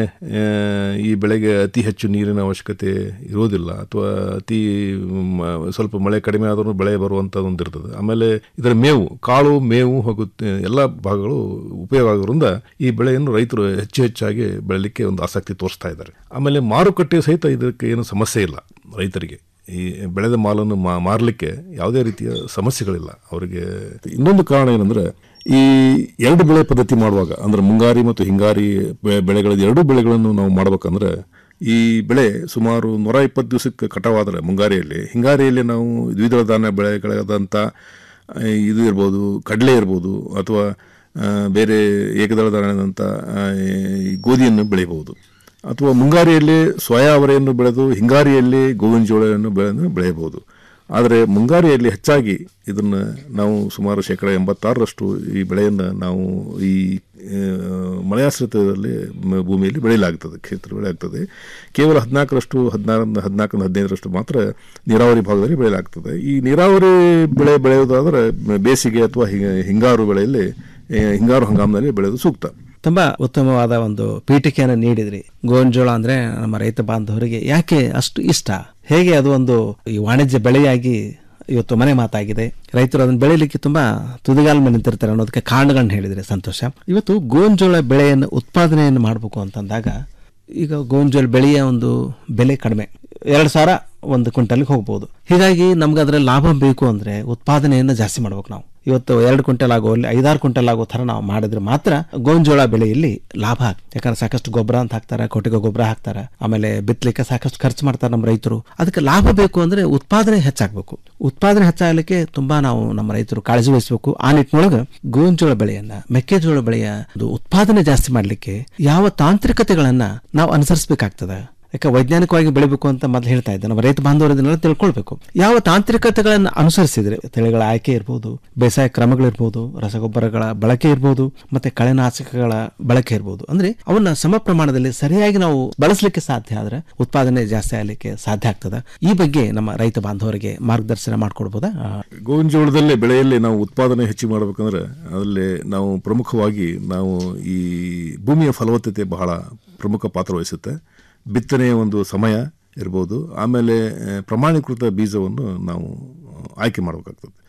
ಈ ಬೆಳೆಗೆ ಅತಿ ಹೆಚ್ಚು ನೀರಿನ ಅವಶ್ಯಕತೆ ಇರೋದಿಲ್ಲ ಅಥವಾ ಅತಿ ಮ- ಸ್ವಲ್ಪ ಮಳೆ ಕಡಿಮೆ ಆದರೂ ಬೆಳೆ ಬರುವಂಥದ್ದು ಇರ್ತದೆ ಆಮೇಲೆ ಇದರ ಮೇವು ಕಾಳು ಮೇವು ಹಾಗೂ ತ- ಎಲ್ಲ ಭಾಗಗಳು ಉಪಯೋಗ ಆಗೋದ್ರಿಂದ ಈ ಬೆಳೆಯನ್ನು ರೈತರು ಹೆಚ್ಚು ಹೆಚ್ಚಾಗಿ ಬೆಳಲಿಕ್ಕೆ ಒಂದು ಆಸಕ್ತಿ ತೋರಿಸ್ತಾ ಇದ್ದಾರೆ ಆಮೇಲೆ ಮಾರುಕಟ್ಟೆ ಸಹಿತ ಇದಕ್ಕೆ ಏನು ಸಮಸ್ಯೆ ಇಲ್ಲ ರೈತರಿಗೆ ಈ ಬೆಳೆದ ಮಾಲನ್ನು ಮಾ ಮಾರಲಿಕ್ಕೆ ಯಾವುದೇ ರೀತಿಯ ಸಮಸ್ಯೆಗಳಿಲ್ಲ ಅವರಿಗೆ ಇನ್ನೊಂದು ಕಾರಣ ಏನಂದ್ರೆ ಈ ಎರಡು ಬೆಳೆ ಪದ್ಧತಿ ಮಾಡುವಾಗ ಅಂದ್ರೆ ಮುಂಗಾರಿ ಮತ್ತು ಹಿಂಗಾರಿ ಬೆ- ಬೆಳೆಗಳ ಎರಡೂ ಬೆಳೆಗಳನ್ನು ನಾವು ಮಾಡ್ಬೇಕಂದ್ರೆ ಈ ಬೆಳೆ ಸುಮಾರು ನೂರ ಇಪ್ಪತ್ತು ದಿವಸಕ್ಕೆ ಕಟಾವಾದರೆ ಮುಂಗಾರಿಯಲ್ಲಿ ಹಿಂಗಾರಿಯಲ್ಲಿ ನಾವು ದ್ವಿದಳ ಧಾನ್ಯ ಬೆಳೆಗಳಾದಂಥ ಆ, ಇದು ಇರ್ಬೋದು ಕಡಲೆ ಇರ್ಬೋದು ಅಥವಾ ಆ, ಬೇರೆ ಏಕದಳ ಧಾನ್ಯದಂಥ ಆ, ಈ ಗೋಧಿಯನ್ನು ಬೆಳೆಯಬಹುದು ಅಥವಾ ಮುಂಗಾರಿಯಲ್ಲಿ ಸೋಯಾ ಅವರೆಯನ್ನು ಬೆಳೆದು ಹಿಂಗಾರಿಯಲ್ಲಿ ಗೋವಿನ ಜೋಳವನ್ನು ಬೆಳೆದು ಬೆಳೆಯಬಹುದು ಆದರೆ ಮುಂಗಾರಿಯಲ್ಲಿ ಹೆಚ್ಚಾಗಿ ಇದನ್ನು ನಾವು ಸುಮಾರು ಶೇಕಡ ಎಂಬತ್ತಾರರಷ್ಟು ಈ ಬೆಳೆಯನ್ನು ನಾವು ಈ ಆ, ಮಳೆಯಾಶ್ರಿತದಲ್ಲಿ ಮ- ಭೂಮಿಯಲ್ಲಿ ಬೆಳೆಯಲಾಗ್ತದೆ ಕ್ಷೇತ್ರ ಬೆಳೆ ಆಗ್ತದೆ ಕೇವಲ ಹದಿನಾಲ್ಕರಷ್ಟು ಹದಿನಾರರಿಂದ ಹದಿನಾಲ್ಕರಿಂದ ಹದಿನೈದರಷ್ಟು ಮಾತ್ರ ನೀರಾವರಿ ಭಾಗದಲ್ಲಿ ಬೆಳೆಯಲಾಗ್ತದೆ ಈ ನೀರಾವರಿ ಬೆಳೆ ಬೆಳೆಯೋದಾದರೆ ಬೇಸಿಗೆ ಅಥವಾ ಹಿ- ಹಿಂಗಾರು ಬೆಳೆಯಲ್ಲಿ ಆ, ಹಿಂಗಾರು ಹಂಗಾಮಿನಲ್ಲಿ ಬೆಳೆಯೋದು ಸೂಕ್ತ ತುಂಬ ಉತ್ತಮವಾದ ಒಂದು ಪೀಠಿಕೆಯನ್ನು ನೀಡಿದ್ರಿ ಗೋಂಜೋಳ ಅಂದ್ರೆ ನಮ್ಮ ರೈತ ಬಾಂಧವರಿಗೆ ಯಾಕೆ ಅಷ್ಟು ಇಷ್ಟ ಹೇಗೆ ಅದು ಒಂದು ಈ ವಾಣಿಜ್ಯ ಬೆಳೆಯಾಗಿ ಇವತ್ತು ಮನೆ ಮಾತಾಗಿದೆ ರೈತರು ಅದನ್ನು ಬೆಳೀಲಿಕ್ಕೆ ತುಂಬಾ ತುದಿಗಾಲ ಮೇಲೆ ನಿಂತಿರ್ತಾರೆ ಅನ್ನೋದಕ್ಕೆ ಕಾರಣಗಳನ್ನ ಹೇಳಿದ್ರೆ ಸಂತೋಷ ಇವತ್ತು ಗೋಂಜೋಳ ಬೆಳೆಯನ್ನು ಉತ್ಪಾದನೆಯನ್ನು ಮಾಡಬೇಕು ಅಂತಂದಾಗ ಈಗ ಗೋಂಜೋಳ ಬೆಳೆಯ ಒಂದು ಬೆಲೆ ಕಡಿಮೆ ಎರಡು ಸಾವಿರ ಒಂದು ಕ್ವಿಂಟಲ್ಗೆ ಹೋಗ್ಬೋದು ಹೀಗಾಗಿ ನಮ್ಗೆ ಅದರ ಲಾಭ ಬೇಕು ಅಂದರೆ ಉತ್ಪಾದನೆಯನ್ನು ಜಾಸ್ತಿ ಮಾಡ್ಬೇಕು ನಾವು ಇವತ್ತು ಎರಡು ಕ್ವಿಂಟಲ್ ಆಗೋ ಅಲ್ಲಿ ಐದಾರು ಕ್ವಿಂಟಲ್ ಆಗೋ ಥರ ನಾವು ಮಾಡಿದ್ರೆ ಮಾತ್ರ ಗೋಂಜೋಳ ಬೆಳೆಯಲ್ಲಿ ಲಾಭ ಆಗ್ತದೆ ಯಾಕಂದ್ರೆ ಸಾಕಷ್ಟು ಗೊಬ್ಬರ ಅಂತ ಹಾಕ್ತಾರೆ ಕೊಟ್ಟಿಗೆ ಗೊಬ್ಬರ ಹಾಕ್ತಾರೆ ಆಮೇಲೆ ಬಿತ್ತಲಿಕ್ಕೆ ಸಾಕಷ್ಟು ಖರ್ಚು ಮಾಡ್ತಾರೆ ನಮ್ಮ ರೈತರು ಅದಕ್ಕೆ ಲಾಭ ಬೇಕು ಅಂದರೆ ಉತ್ಪಾದನೆ ಹೆಚ್ಚಾಗಬೇಕು ಉತ್ಪಾದನೆ ಹೆಚ್ಚಾಗಲಿಕ್ಕೆ ತುಂಬಾ ನಾವು ನಮ್ಮ ರೈತರು ಕಾಳಜಿ ವಹಿಸಬೇಕು ಆ ನಿಟ್ಟಿನೊಳಗೆ ಗೋಂಜೋಳ ಬೆಳೆಯನ್ನ ಮೆಕ್ಕೆಜೋಳ ಬೆಳೆಯ ಒಂದು ಉತ್ಪಾದನೆ ಜಾಸ್ತಿ ಮಾಡಲಿಕ್ಕೆ ಯಾವ ತಾಂತ್ರಿಕತೆಗಳನ್ನ ನಾವು ಅನುಸರಿಸಬೇಕಾಗ್ತದೆ ಯಾಕೆ ವೈಜ್ಞಾನಿಕವಾಗಿ ಬೆಳಿಬೇಕು ಅಂತ ಮೊದಲು ಹೇಳ್ತಾ ಇದ್ದೆ ನಮ್ಮ ರೈತ ಬಾಂಧವರು ಇದನ್ನೆಲ್ಲ ತಿಳ್ಕೊಳ್ಬೇಕು ಯಾವ ತಾಂತ್ರಿಕತೆಗಳನ್ನು ಅನುಸರಿಸಿದ್ರೆ ತಳಿಗಳ ಆಯ್ಕೆ ಇರ್ಬೋದು ಬೇಸಾಯ ಕ್ರಮಗಳಿರ್ಬೋದು ರಸಗೊಬ್ಬರಗಳ ಬಳಕೆ ಇರ್ಬೋದು ಮತ್ತೆ ಕಳೆನಾಶಕಗಳ ಬಳಕೆ ಇರ್ಬೋದು ಅಂದ್ರೆ ಅವನ್ನ ಸಮ ಪ್ರಮಾಣದಲ್ಲಿ ಸರಿಯಾಗಿ ನಾವು ಬಳಸಲಿಕ್ಕೆ ಸಾಧ್ಯ ಆದ್ರೆ ಉತ್ಪಾದನೆ ಜಾಸ್ತಿ ಆಗಲಿಕ್ಕೆ ಸಾಧ್ಯ ಆಗ್ತದೆ ಈ ಬಗ್ಗೆ ನಮ್ಮ ರೈತ ಬಾಂಧವರಿಗೆ ಮಾರ್ಗದರ್ಶನ ಮಾಡ್ಕೊಡ್ಬೋದಾ ಆ, ಗೋವಿನ ಜೋಳದಲ್ಲಿ ಬೆಳೆಯಲ್ಲಿ ನಾವು ಉತ್ಪಾದನೆ ಹೆಚ್ಚು ಮಾಡಬೇಕಂದ್ರೆ ಅದರಲ್ಲಿ ನಾವು ಪ್ರಮುಖವಾಗಿ ನಾವು ಈ ಭೂಮಿಯ ಫಲವತ್ತತೆ ಬಹಳ ಪ್ರಮುಖ ಪಾತ್ರ ವಹಿಸುತ್ತೆ ಬಿತ್ತನೆಯ ಒಂದು ಸಮಯ ಇರ್ಬೋದು ಆಮೇಲೆ ಆ, ಪ್ರಮಾಣೀಕೃತ ಬೀಜವನ್ನು ನಾವು ಆಯ್ಕೆ ಮಾಡಬೇಕಾಗ್ತದೆ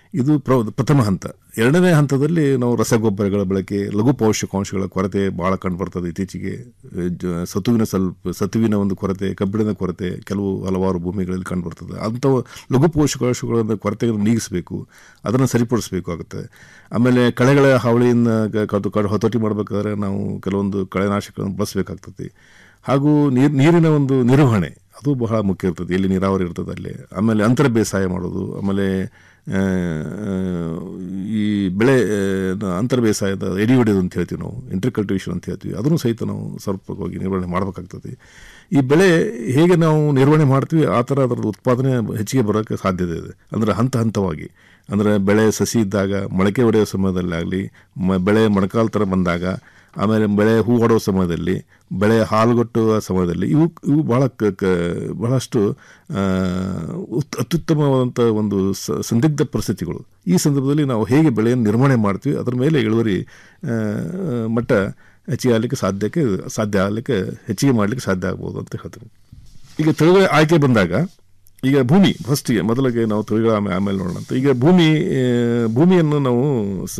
ಇದು ಪ್ರ ಪ್ರಥಮ ಹಂತ ಎರಡನೇ ಹಂತದಲ್ಲಿ ನಾವು ರಸಗೊಬ್ಬರಗಳ ಬಳಕೆ ಲಘು ಪೋಷಕಾಂಶಗಳ ಕೊರತೆ ಭಾಳ ಕಂಡುಬರ್ತದೆ ಇತ್ತೀಚೆಗೆ ಅಹ್, ಜ- ಸತುವಿನ ಸ್ವಲ್ಪ ಸತುವಿನ ಒಂದು ಕೊರತೆ ಕಬ್ಬಿಣದ ಕೊರತೆ ಕೆಲವು ಹಲವಾರು ಭೂಮಿಗಳಲ್ಲಿ ಕಂಡುಬರ್ತದೆ ಅಂಥ ಲಘು ಪೋಷಕಾಂಶಗಳ ಕೊರತೆಗಳನ್ನು ನೀಗಿಸಬೇಕು ಅದನ್ನು ಸರಿಪಡಿಸಬೇಕಾಗುತ್ತೆ ಆಮೇಲೆ ಕಳೆಗಳ ಹಾವಳಿಯಿಂದ ಕ- ಕದು- ಕಡ್- ಹತೋಟಿ ಮಾಡಬೇಕಾದ್ರೆ ನಾವು ಕೆಲವೊಂದು ಕಳೆನಾಶಕಗಳನ್ನು ಬಳಸಬೇಕಾಗ್ತದೆ ಹಾಗೂ ನೀರು ನೀರಿನ ಒಂದು ನಿರ್ವಹಣೆ ಅದು ಬಹಳ ಮುಖ್ಯ ಇರ್ತದೆ ಎಲ್ಲಿ ನೀರಾವರಿ ಇರ್ತದೆ ಅಲ್ಲಿ ಆಮೇಲೆ ಅಂತರ ಬೇಸಾಯ ಮಾಡೋದು ಆಮೇಲೆ ಆ, ಈ ಬೆಳೆ ಆ, ಅಂತರ ಬೇಸಾಯದ ಎಡಿ ಹೊಡೆಯೋದು ಅಂತ ಹೇಳ್ತೀವಿ ನಾವು ಇಂಟರ್ ಕಲ್ಟಿವೇಷನ್ ಅಂತ ಹೇಳ್ತೀವಿ ಅದನ್ನು ಸಹಿತ ನಾವು ಸಮರ್ಪಕವಾಗಿ ನಿರ್ವಹಣೆ ಮಾಡಬೇಕಾಗ್ತದೆ ಈ ಬೆಳೆ ಹೇಗೆ ನಾವು ನಿರ್ವಹಣೆ ಮಾಡ್ತೀವಿ ಆ ಥರ ಅದರ ಉತ್ಪಾದನೆ ಹೆಚ್ಚಿಗೆ ಬರೋಕ್ಕೆ ಸಾಧ್ಯತೆ ಇದೆ ಅಂದರೆ ಹಂತ ಹಂತವಾಗಿ ಅಂದರೆ ಬೆಳೆ ಸಸಿ ಇದ್ದಾಗ ಮೊಳಕೆ ಹೊಡೆಯೋ ಸಮಯದಲ್ಲಾಗಲಿ ಮ ಬೆಳೆ ಮೊಣಕಾಲು ಥರ ಬಂದಾಗ ಆಮೇಲೆ ಬೆಳೆ ಹೂ ಹೊಡೋ ಸಮಯದಲ್ಲಿ ಬೆಳೆ ಹಾಲುಗಟ್ಟುವ ಸಮಯದಲ್ಲಿ ಇವು ಇವು ಬಹಳ ಕ ಕ ಬಹಳಷ್ಟು ಆ, ಉತ್- ಅತ್ಯುತ್ತಮವಾದಂಥ ಒಂದು ಸ- ಸಂದಿಗ್ಧ ಪರಿಸ್ಥಿತಿಗಳು ಈ ಸಂದರ್ಭದಲ್ಲಿ ನಾವು ಹೇಗೆ ಬೆಳೆಯನ್ನು ನಿರ್ವಹಣೆ ಮಾಡ್ತೀವಿ ಅದರ ಮೇಲೆ ಇಳುವರಿ ಆ, ಮಟ್ಟ ಹೆಚ್ಚಿಗೆ ಆಗಲಿಕ್ಕೆ ಸಾಧ್ಯಕ್ಕೆ ಸಾಧ್ಯ ಆಗಲಿಕ್ಕೆ ಹೆಚ್ಚಿಗೆ ಮಾಡಲಿಕ್ಕೆ ಸಾಧ್ಯ ಆಗ್ಬೋದು ಅಂತ ಹೇಳ್ತೀನಿ ಈಗ ತಳಿಗಳ ಆಯ್ಕೆ ಬಂದಾಗ ಈಗ ಭೂಮಿ ಫಸ್ಟಿಗೆ ಮೊದಲಿಗೆ ನಾವು ತಳಿಗಳ ಆಮೇಲೆ ಆಮೇಲೆ ನೋಡೋಣ ಅಂತ ಈಗ ಭೂಮಿ ಆ, ಭೂಮಿಯನ್ನು ನಾವು ಸ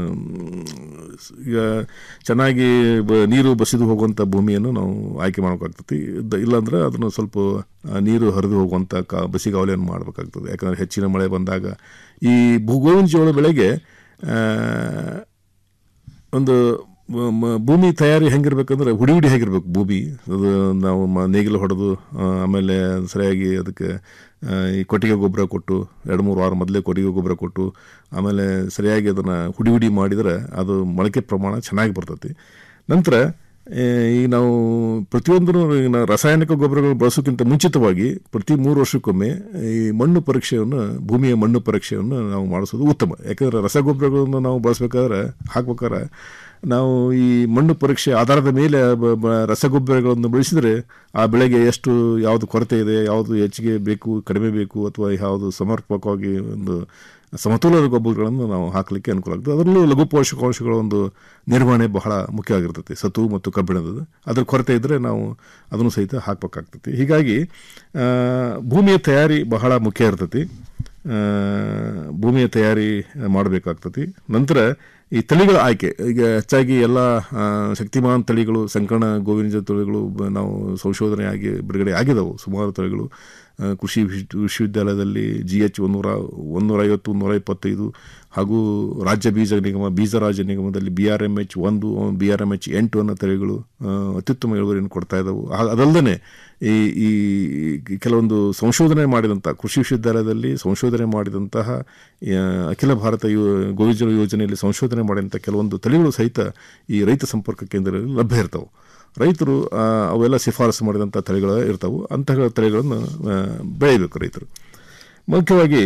ಈಗ ಚೆನ್ನಾಗಿ ಬ- ನೀರು ಬಸಿದು ಹೋಗುವಂಥ ಭೂಮಿಯನ್ನು ನಾವು ಆಯ್ಕೆ ಮಾಡಬೇಕಾಗ್ತದೆ ಇದ್ದ- ಇಲ್ಲಾಂದ್ರೆ ಅದನ್ನು ಸ್ವಲ್ಪ ಆ, ನೀರು ಹರಿದು ಹೋಗುವಂಥ ಕ ಬಸಿಗಾವಲಿಯನ್ನು ಮಾಡಬೇಕಾಗ್ತದೆ ಯಾಕಂದರೆ ಹೆಚ್ಚಿನ ಮಳೆ ಬಂದಾಗ ಈ ಭೂಗೋವಿನ ಜೋಳ ಬೆಳೆಗೆ ಆ, ಒಂದು ಮ- ಮ- ಭೂಮಿ ತಯಾರಿ ಹೆಂಗಿರ್ಬೇಕಂದ್ರೆ ಹುಡಿ ಹುಡಿ ಹೇಗಿರ್ಬೇಕು ಭೂಮಿ ಅದು ನಾವು ಮ- ನೇಗಿಲು ಹೊಡೆದು ಆ, ಆಮೇಲೆ ಸರಿಯಾಗಿ ಅದಕ್ಕೆ ಆ, ಈ ಕೊಟ್ಟಿಗೆ ಗೊಬ್ಬರ ಕೊಟ್ಟು ಎರಡು ಮೂರು ವಾರ ಮೊದಲೇ ಕೊಟ್ಟಿಗೆ ಗೊಬ್ಬರ ಕೊಟ್ಟು ಆಮೇಲೆ ಸರಿಯಾಗಿ ಅದನ್ನು ಹುಡಿ ಹುಡಿ ಮಾಡಿದರೆ ಅದು ಮೊಳಕೆ ಪ್ರಮಾಣ ಚೆನ್ನಾಗಿ ಬರ್ತೈತಿ ನಂತರ ಆ, ಈಗ ನಾವು ಪ್ರತಿಯೊಂದು ಈಗ ನಾವು ರಾಸಾಯನಿಕ ಗೊಬ್ಬರಗಳು ಬಳಸೋಕ್ಕಿಂತ ಮುಂಚಿತವಾಗಿ ಪ್ರತಿ ಮೂರು ವರ್ಷಕ್ಕೊಮ್ಮೆ ಈ ಮಣ್ಣು ಪರೀಕ್ಷೆಯನ್ನು ಭೂಮಿಯ ಮಣ್ಣು ಪರೀಕ್ಷೆಯನ್ನು ನಾವು ಮಾಡಿಸೋದು ಉತ್ತಮ ಯಾಕಂದರೆ ರಸಗೊಬ್ಬರಗಳನ್ನು ನಾವು ಬಳಸ್ಬೇಕಾದ್ರೆ ಹಾಕ್ಬೇಕಾದ್ರೆ ನಾವು ಈ ಮಣ್ಣು ಪರೀಕ್ಷೆ ಆಧಾರದ ಮೇಲೆ ಬ- ಬ- ರಸಗೊಬ್ಬರಗಳನ್ನು ಬಳಸಿದರೆ ಆ ಬೆಳೆಗೆ ಎಷ್ಟು ಯಾವುದು ಕೊರತೆ ಇದೆ ಯಾವುದು ಹೆಚ್ಚಿಗೆ ಬೇಕು ಕಡಿಮೆ ಬೇಕು ಅಥವಾ ಯಾವುದು ಸಮರ್ಪಕವಾಗಿ ಒಂದು ಸಮತೋಲನ ಗೊಬ್ಬರಗಳನ್ನು ನಾವು ಹಾಕಲಿಕ್ಕೆ ಅನುಕೂಲ ಆಗ್ತದೆ ಅದರಲ್ಲೂ ಲಘು ಪೋಷಕಾಂಶಗಳ ಒಂದು ನಿರ್ವಹಣೆ ಬಹಳ ಮುಖ್ಯ ಆಗಿರ್ತೈತಿ ಸತು ಮತ್ತು ಕಬ್ಬಿಣದ ಅದ್ರ ಕೊರತೆ ಇದ್ದರೆ ನಾವು ಅದನ್ನು ಸಹಿತ ಹಾಕಬೇಕಾಗ್ತೈತಿ ಹೀಗಾಗಿ ಆ, ಭೂಮಿಯ ತಯಾರಿ ಬಹಳ ಮುಖ್ಯ ಇರ್ತೈತಿ ಆ, ಭೂಮಿಯ ತಯಾರಿ ಮಾಡಬೇಕಾಗ್ತತಿ ನಂತರ ಈ ತಳಿಗಳ ಆಯ್ಕೆ ಈಗ ಹೆಚ್ಚಾಗಿ ಎಲ್ಲ ಆ, ಶಕ್ತಿಮಾನ್ ತಳಿಗಳು ಸಂಕಣ ಗೋವಿಂದ ತಳಿಗಳು ಬ- ನಾವು ಸಂಶೋಧನೆ ಆಗಿ ಬಿಡುಗಡೆ ಆಗಿದವು ಸುಮಾರು ತಳಿಗಳು ಆ, ಕೃಷಿ ವಿಶ್ವ- ವಿಶ್ವವಿದ್ಯಾಲಯದಲ್ಲಿ ಜಿ ಎಚ್ ಒಂದೂರ ಒಂದೂರ ಐವತ್ತು ಒಂದೂರ ಇಪ್ಪತ್ತೈದು ಹಾಗೂ ರಾಜ್ಯ ಬೀಜ ನಿಗಮ ಬೀಜ ರಾಜ್ಯ ನಿಗಮದಲ್ಲಿ ಬಿ ಆರ್ ಎಮ್ ಎಚ್ ಒಂದು ಬಿ ಆರ್ ಎಮ್ ಎಚ್ ಎಂಟು ಅನ್ನೋ ತಳಿಗಳು ಆ, ಅತ್ಯುತ್ತಮ ಇಳುವರಿಯನ್ನು ಕೊಡ್ತಾ ಇದ್ದವು ಅದಲ್ಲದೆ ಈ ಈ ಕೆಲವೊಂದು ಸಂಶೋಧನೆ ಮಾಡಿದಂಥ ಕೃಷಿ ವಿಶ್ವವಿದ್ಯಾಲಯದಲ್ಲಿ ಸಂಶೋಧನೆ ಮಾಡಿದಂತಹ ಆ, ಅಖಿಲ ಭಾರತ ಯೋ ಗೋವಿಜ ಯೋಜನೆಯಲ್ಲಿ ಸಂಶೋಧನೆ ಮಾಡಿದಂಥ ಕೆಲವೊಂದು ತಳಿಗಳು ಸಹಿತ ಈ ರೈತ ಸಂಪರ್ಕ ಕೇಂದ್ರದಲ್ಲಿ ಲಭ್ಯ ಇರ್ತವೆ ರೈತರು ಆ, ಅವೆಲ್ಲ ಶಿಫಾರಸು ಮಾಡಿದಂಥ ತಳಿಗಳು ಇರ್ತವೆ ಅಂತಹ ತಳಿಗಳನ್ನು ಆ, ಬೆಳಿಬೇಕು ರೈತರು ಮುಖ್ಯವಾಗಿ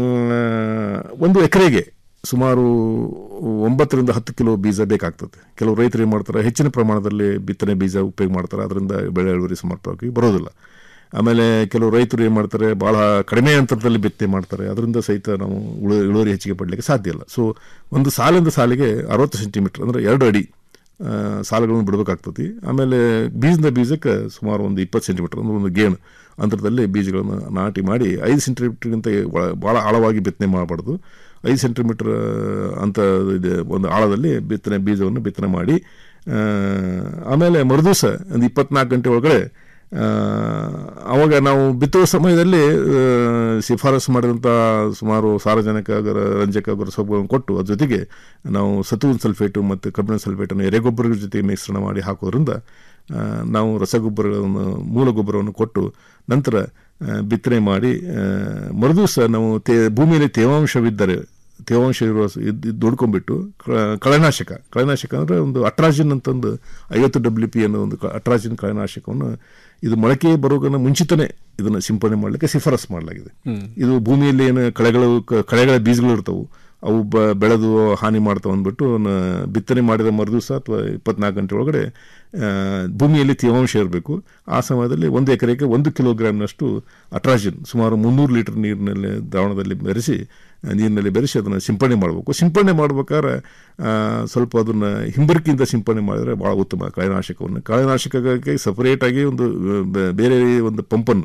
ಆ, ಒಂದು ಎಕರೆಗೆ ಸುಮಾರು ಒಂಬತ್ತರಿಂದ ಹತ್ತು ಕಿಲೋ ಬೀಜ ಬೇಕಾಗ್ತದೆ ಕೆಲವು ರೈತರು ಏನು ಮಾಡ್ತಾರೆ ಹೆಚ್ಚಿನ ಪ್ರಮಾಣದಲ್ಲಿ ಬಿತ್ತನೆ ಬೀಜ ಉಪಯೋಗ ಮಾಡ್ತಾರೆ ಅದರಿಂದ ಬೆಳೆ ಇಳುವರಿ ಸಮರ್ಪಕವಾಗಿ ಬರೋದಿಲ್ಲ ಆಮೇಲೆ ಕೆಲವು ರೈತರು ಏನು ಮಾಡ್ತಾರೆ ಭಾಳ ಕಡಿಮೆ ಅಂತರದಲ್ಲಿ ಬಿತ್ತನೆ ಮಾಡ್ತಾರೆ ಅದರಿಂದ ಸಹಿತ ನಾವು ಉಳು ಇಳುವರಿ ಹೆಚ್ಚಿಗೆ ಪಡಲಿಕ್ಕೆ ಸಾಧ್ಯ ಇಲ್ಲ ಸೊ ಒಂದು ಸಾಲಿಂದ ಸಾಲಿಗೆ ಅರವತ್ತು ಸೆಂಟಿಮೀಟರ್ ಅಂದರೆ ಎರಡು ಅಡಿ ಆ, ಸಾಲುಗಳನ್ನು ಬಿಡಬೇಕಾಗ್ತದೆ ಆಮೇಲೆ ಬೀಜದ ಬೀಜಕ್ಕೆ ಸುಮಾರು ಒಂದು ಇಪ್ಪತ್ತು ಸೆಂಟಿಮೀಟರ್ ಅಂದ್ರೆ ಒಂದು ಗೇಣು ಅಂತರದಲ್ಲಿ ಬೀಜಗಳನ್ನು ನಾಟಿ ಮಾಡಿ ಐದು ಸೆಂಟಿಮೀಟರ್ಗಿಂತ ಒಳ- ಭಾಳ ಆಳವಾಗಿ ಬಿತ್ತನೆ ಮಾಡಬಾರ್ದು ಐದು ಸೆಂಟಿಮೀಟರ್ ಅಂತ ಇದೆ ಒಂದು ಆಳದಲ್ಲಿ ಬಿತ್ತನೆ ಬೀಜವನ್ನು ಬಿತ್ತನೆ ಮಾಡಿ ಆ, ಆಮೇಲೆ ಮರುದಿವಸ ಒಂದು ಇಪ್ಪತ್ನಾಲ್ಕು ಗಂಟೆ ಒಳಗಡೆ ಆ, ಅವಾಗ ನಾವು ಬಿತ್ತುವ ಸಮಯದಲ್ಲಿ ಆ, ಶಿಫಾರಸು ಮಾಡಿದಂಥ ಸುಮಾರು ಸಾರಜನಕ ಗರ- ರಂಜಕ ಗೊರಸೊಬ್ಬಗಳನ್ನು ಕೊಟ್ಟು ಅದ್ರ ಜೊತೆಗೆ ನಾವು ಸತುವಿನ ಸಲ್ಫೇಟು ಮತ್ತು ಕಬ್ಬಿಣ ಸಲ್ಫೇಟನ್ನು ಎರೆಗೊಬ್ಬರದ ಜೊತೆ ಮಿಶ್ರಣ ಮಾಡಿ ಹಾಕೋದ್ರಿಂದ ಆ, ನಾವು ರಸಗೊಬ್ಬರಗಳನ್ನು ಮೂಲ ಗೊಬ್ಬರವನ್ನು ಕೊಟ್ಟು ನಂತರ ಆ, ಬಿತ್ತನೆ ಮಾಡಿ ಆ, ಮರುದಿವಸ ನಾವು ತೇ ಭೂಮಿಯಲ್ಲಿ ತೇವಾಂಶವಿದ್ದರೆ ತೇವಾಂಶ ಇರುವ ಸ- ಇದ್ ಇದ್ ದುಡ್ಕೊಂಡ್ಬಿಟ್ಟು ಕ- ಕಳೆನಾಶಕ ಕಳೆನಾಶಕ ಅಂದರೆ ಒಂದು ಅಟ್ರಾಜಿನ್ ಅಂತಂದು ಐವತ್ತು ಡಬ್ಲ್ಯೂ ಪಿ ಅನ್ನೋ ಒಂದು ಕ- ಅಟ್ರಾಜಿನ್ ಕಳೆನಾಶಕವನ್ನು ಇದು ಮೊಳಕೆ ಬರೋಗನ್ನ ಮುಂಚಿತನೇ ಇದನ್ನು ಸಿಂಪಡಣೆ ಮಾಡಲಿಕ್ಕೆ ಶಿಫಾರಸು ಮಾಡಲಾಗಿದೆ ಹ್ಮ್. ಇದು ಭೂಮಿಯಲ್ಲಿ ಏನು ಕಳೆಗಳು ಕ- ಕಳೆಗಳ ಬೀಜಗಳು ಇರ್ತವು ಅವು ಬ ಬೆಳೆದು ಹಾನಿ ಮಾಡ್ತಾವೆ ಅಂದ್ಬಿಟ್ಟು ನ- ಬಿತ್ತನೆ ಮಾಡಿದ ಮರುದಿವಸ ಅಥವಾ ಇಪ್ಪತ್ನಾಲ್ಕು ಗಂಟೆ ಒಳಗಡೆ ಆ, ಭೂಮಿಯಲ್ಲಿ ತೇವಾಂಶ ಇರಬೇಕು ಆ ಸಮಯದಲ್ಲಿ ಒಂದು ಎಕರೆಗೆ ಒಂದು ಕಿಲೋಗ್ರಾಮ್ನಷ್ಟು ಅಟ್ರಾಜಿನ್ ಸುಮಾರು ಮುನ್ನೂರು ಲೀಟರ್ ನೀರಿನಲ್ಲಿ ದ್ರಾವಣದಲ್ಲಿ ಬೆರೆಸಿ ಆ, ನೀರಿನಲ್ಲಿ ಬೆರೆಸಿ ಅದನ್ನು ಸಿಂಪಡಣೆ ಮಾಡಬೇಕು ಸಿಂಪಡಣೆ ಮಾಡ್ಬೇಕಾದ್ರೆ ಆ, ಸ್ವಲ್ಪ ಅದನ್ನು ಹಿಂಬರಿಕೆಯಿಂದ ಸಿಂಪಡಣೆ ಮಾಡಿದರೆ ಭಾಳ ಉತ್ತಮ ಕಳೆನಾಶಕವನ್ನು ಕಳೆನಾಶಕಕ್ಕೆ ಸಪರೇಟಾಗಿ ಒಂದು ಆ, ಬೆ- ಬೇರೆ ಒಂದು ಪಂಪನ್ನು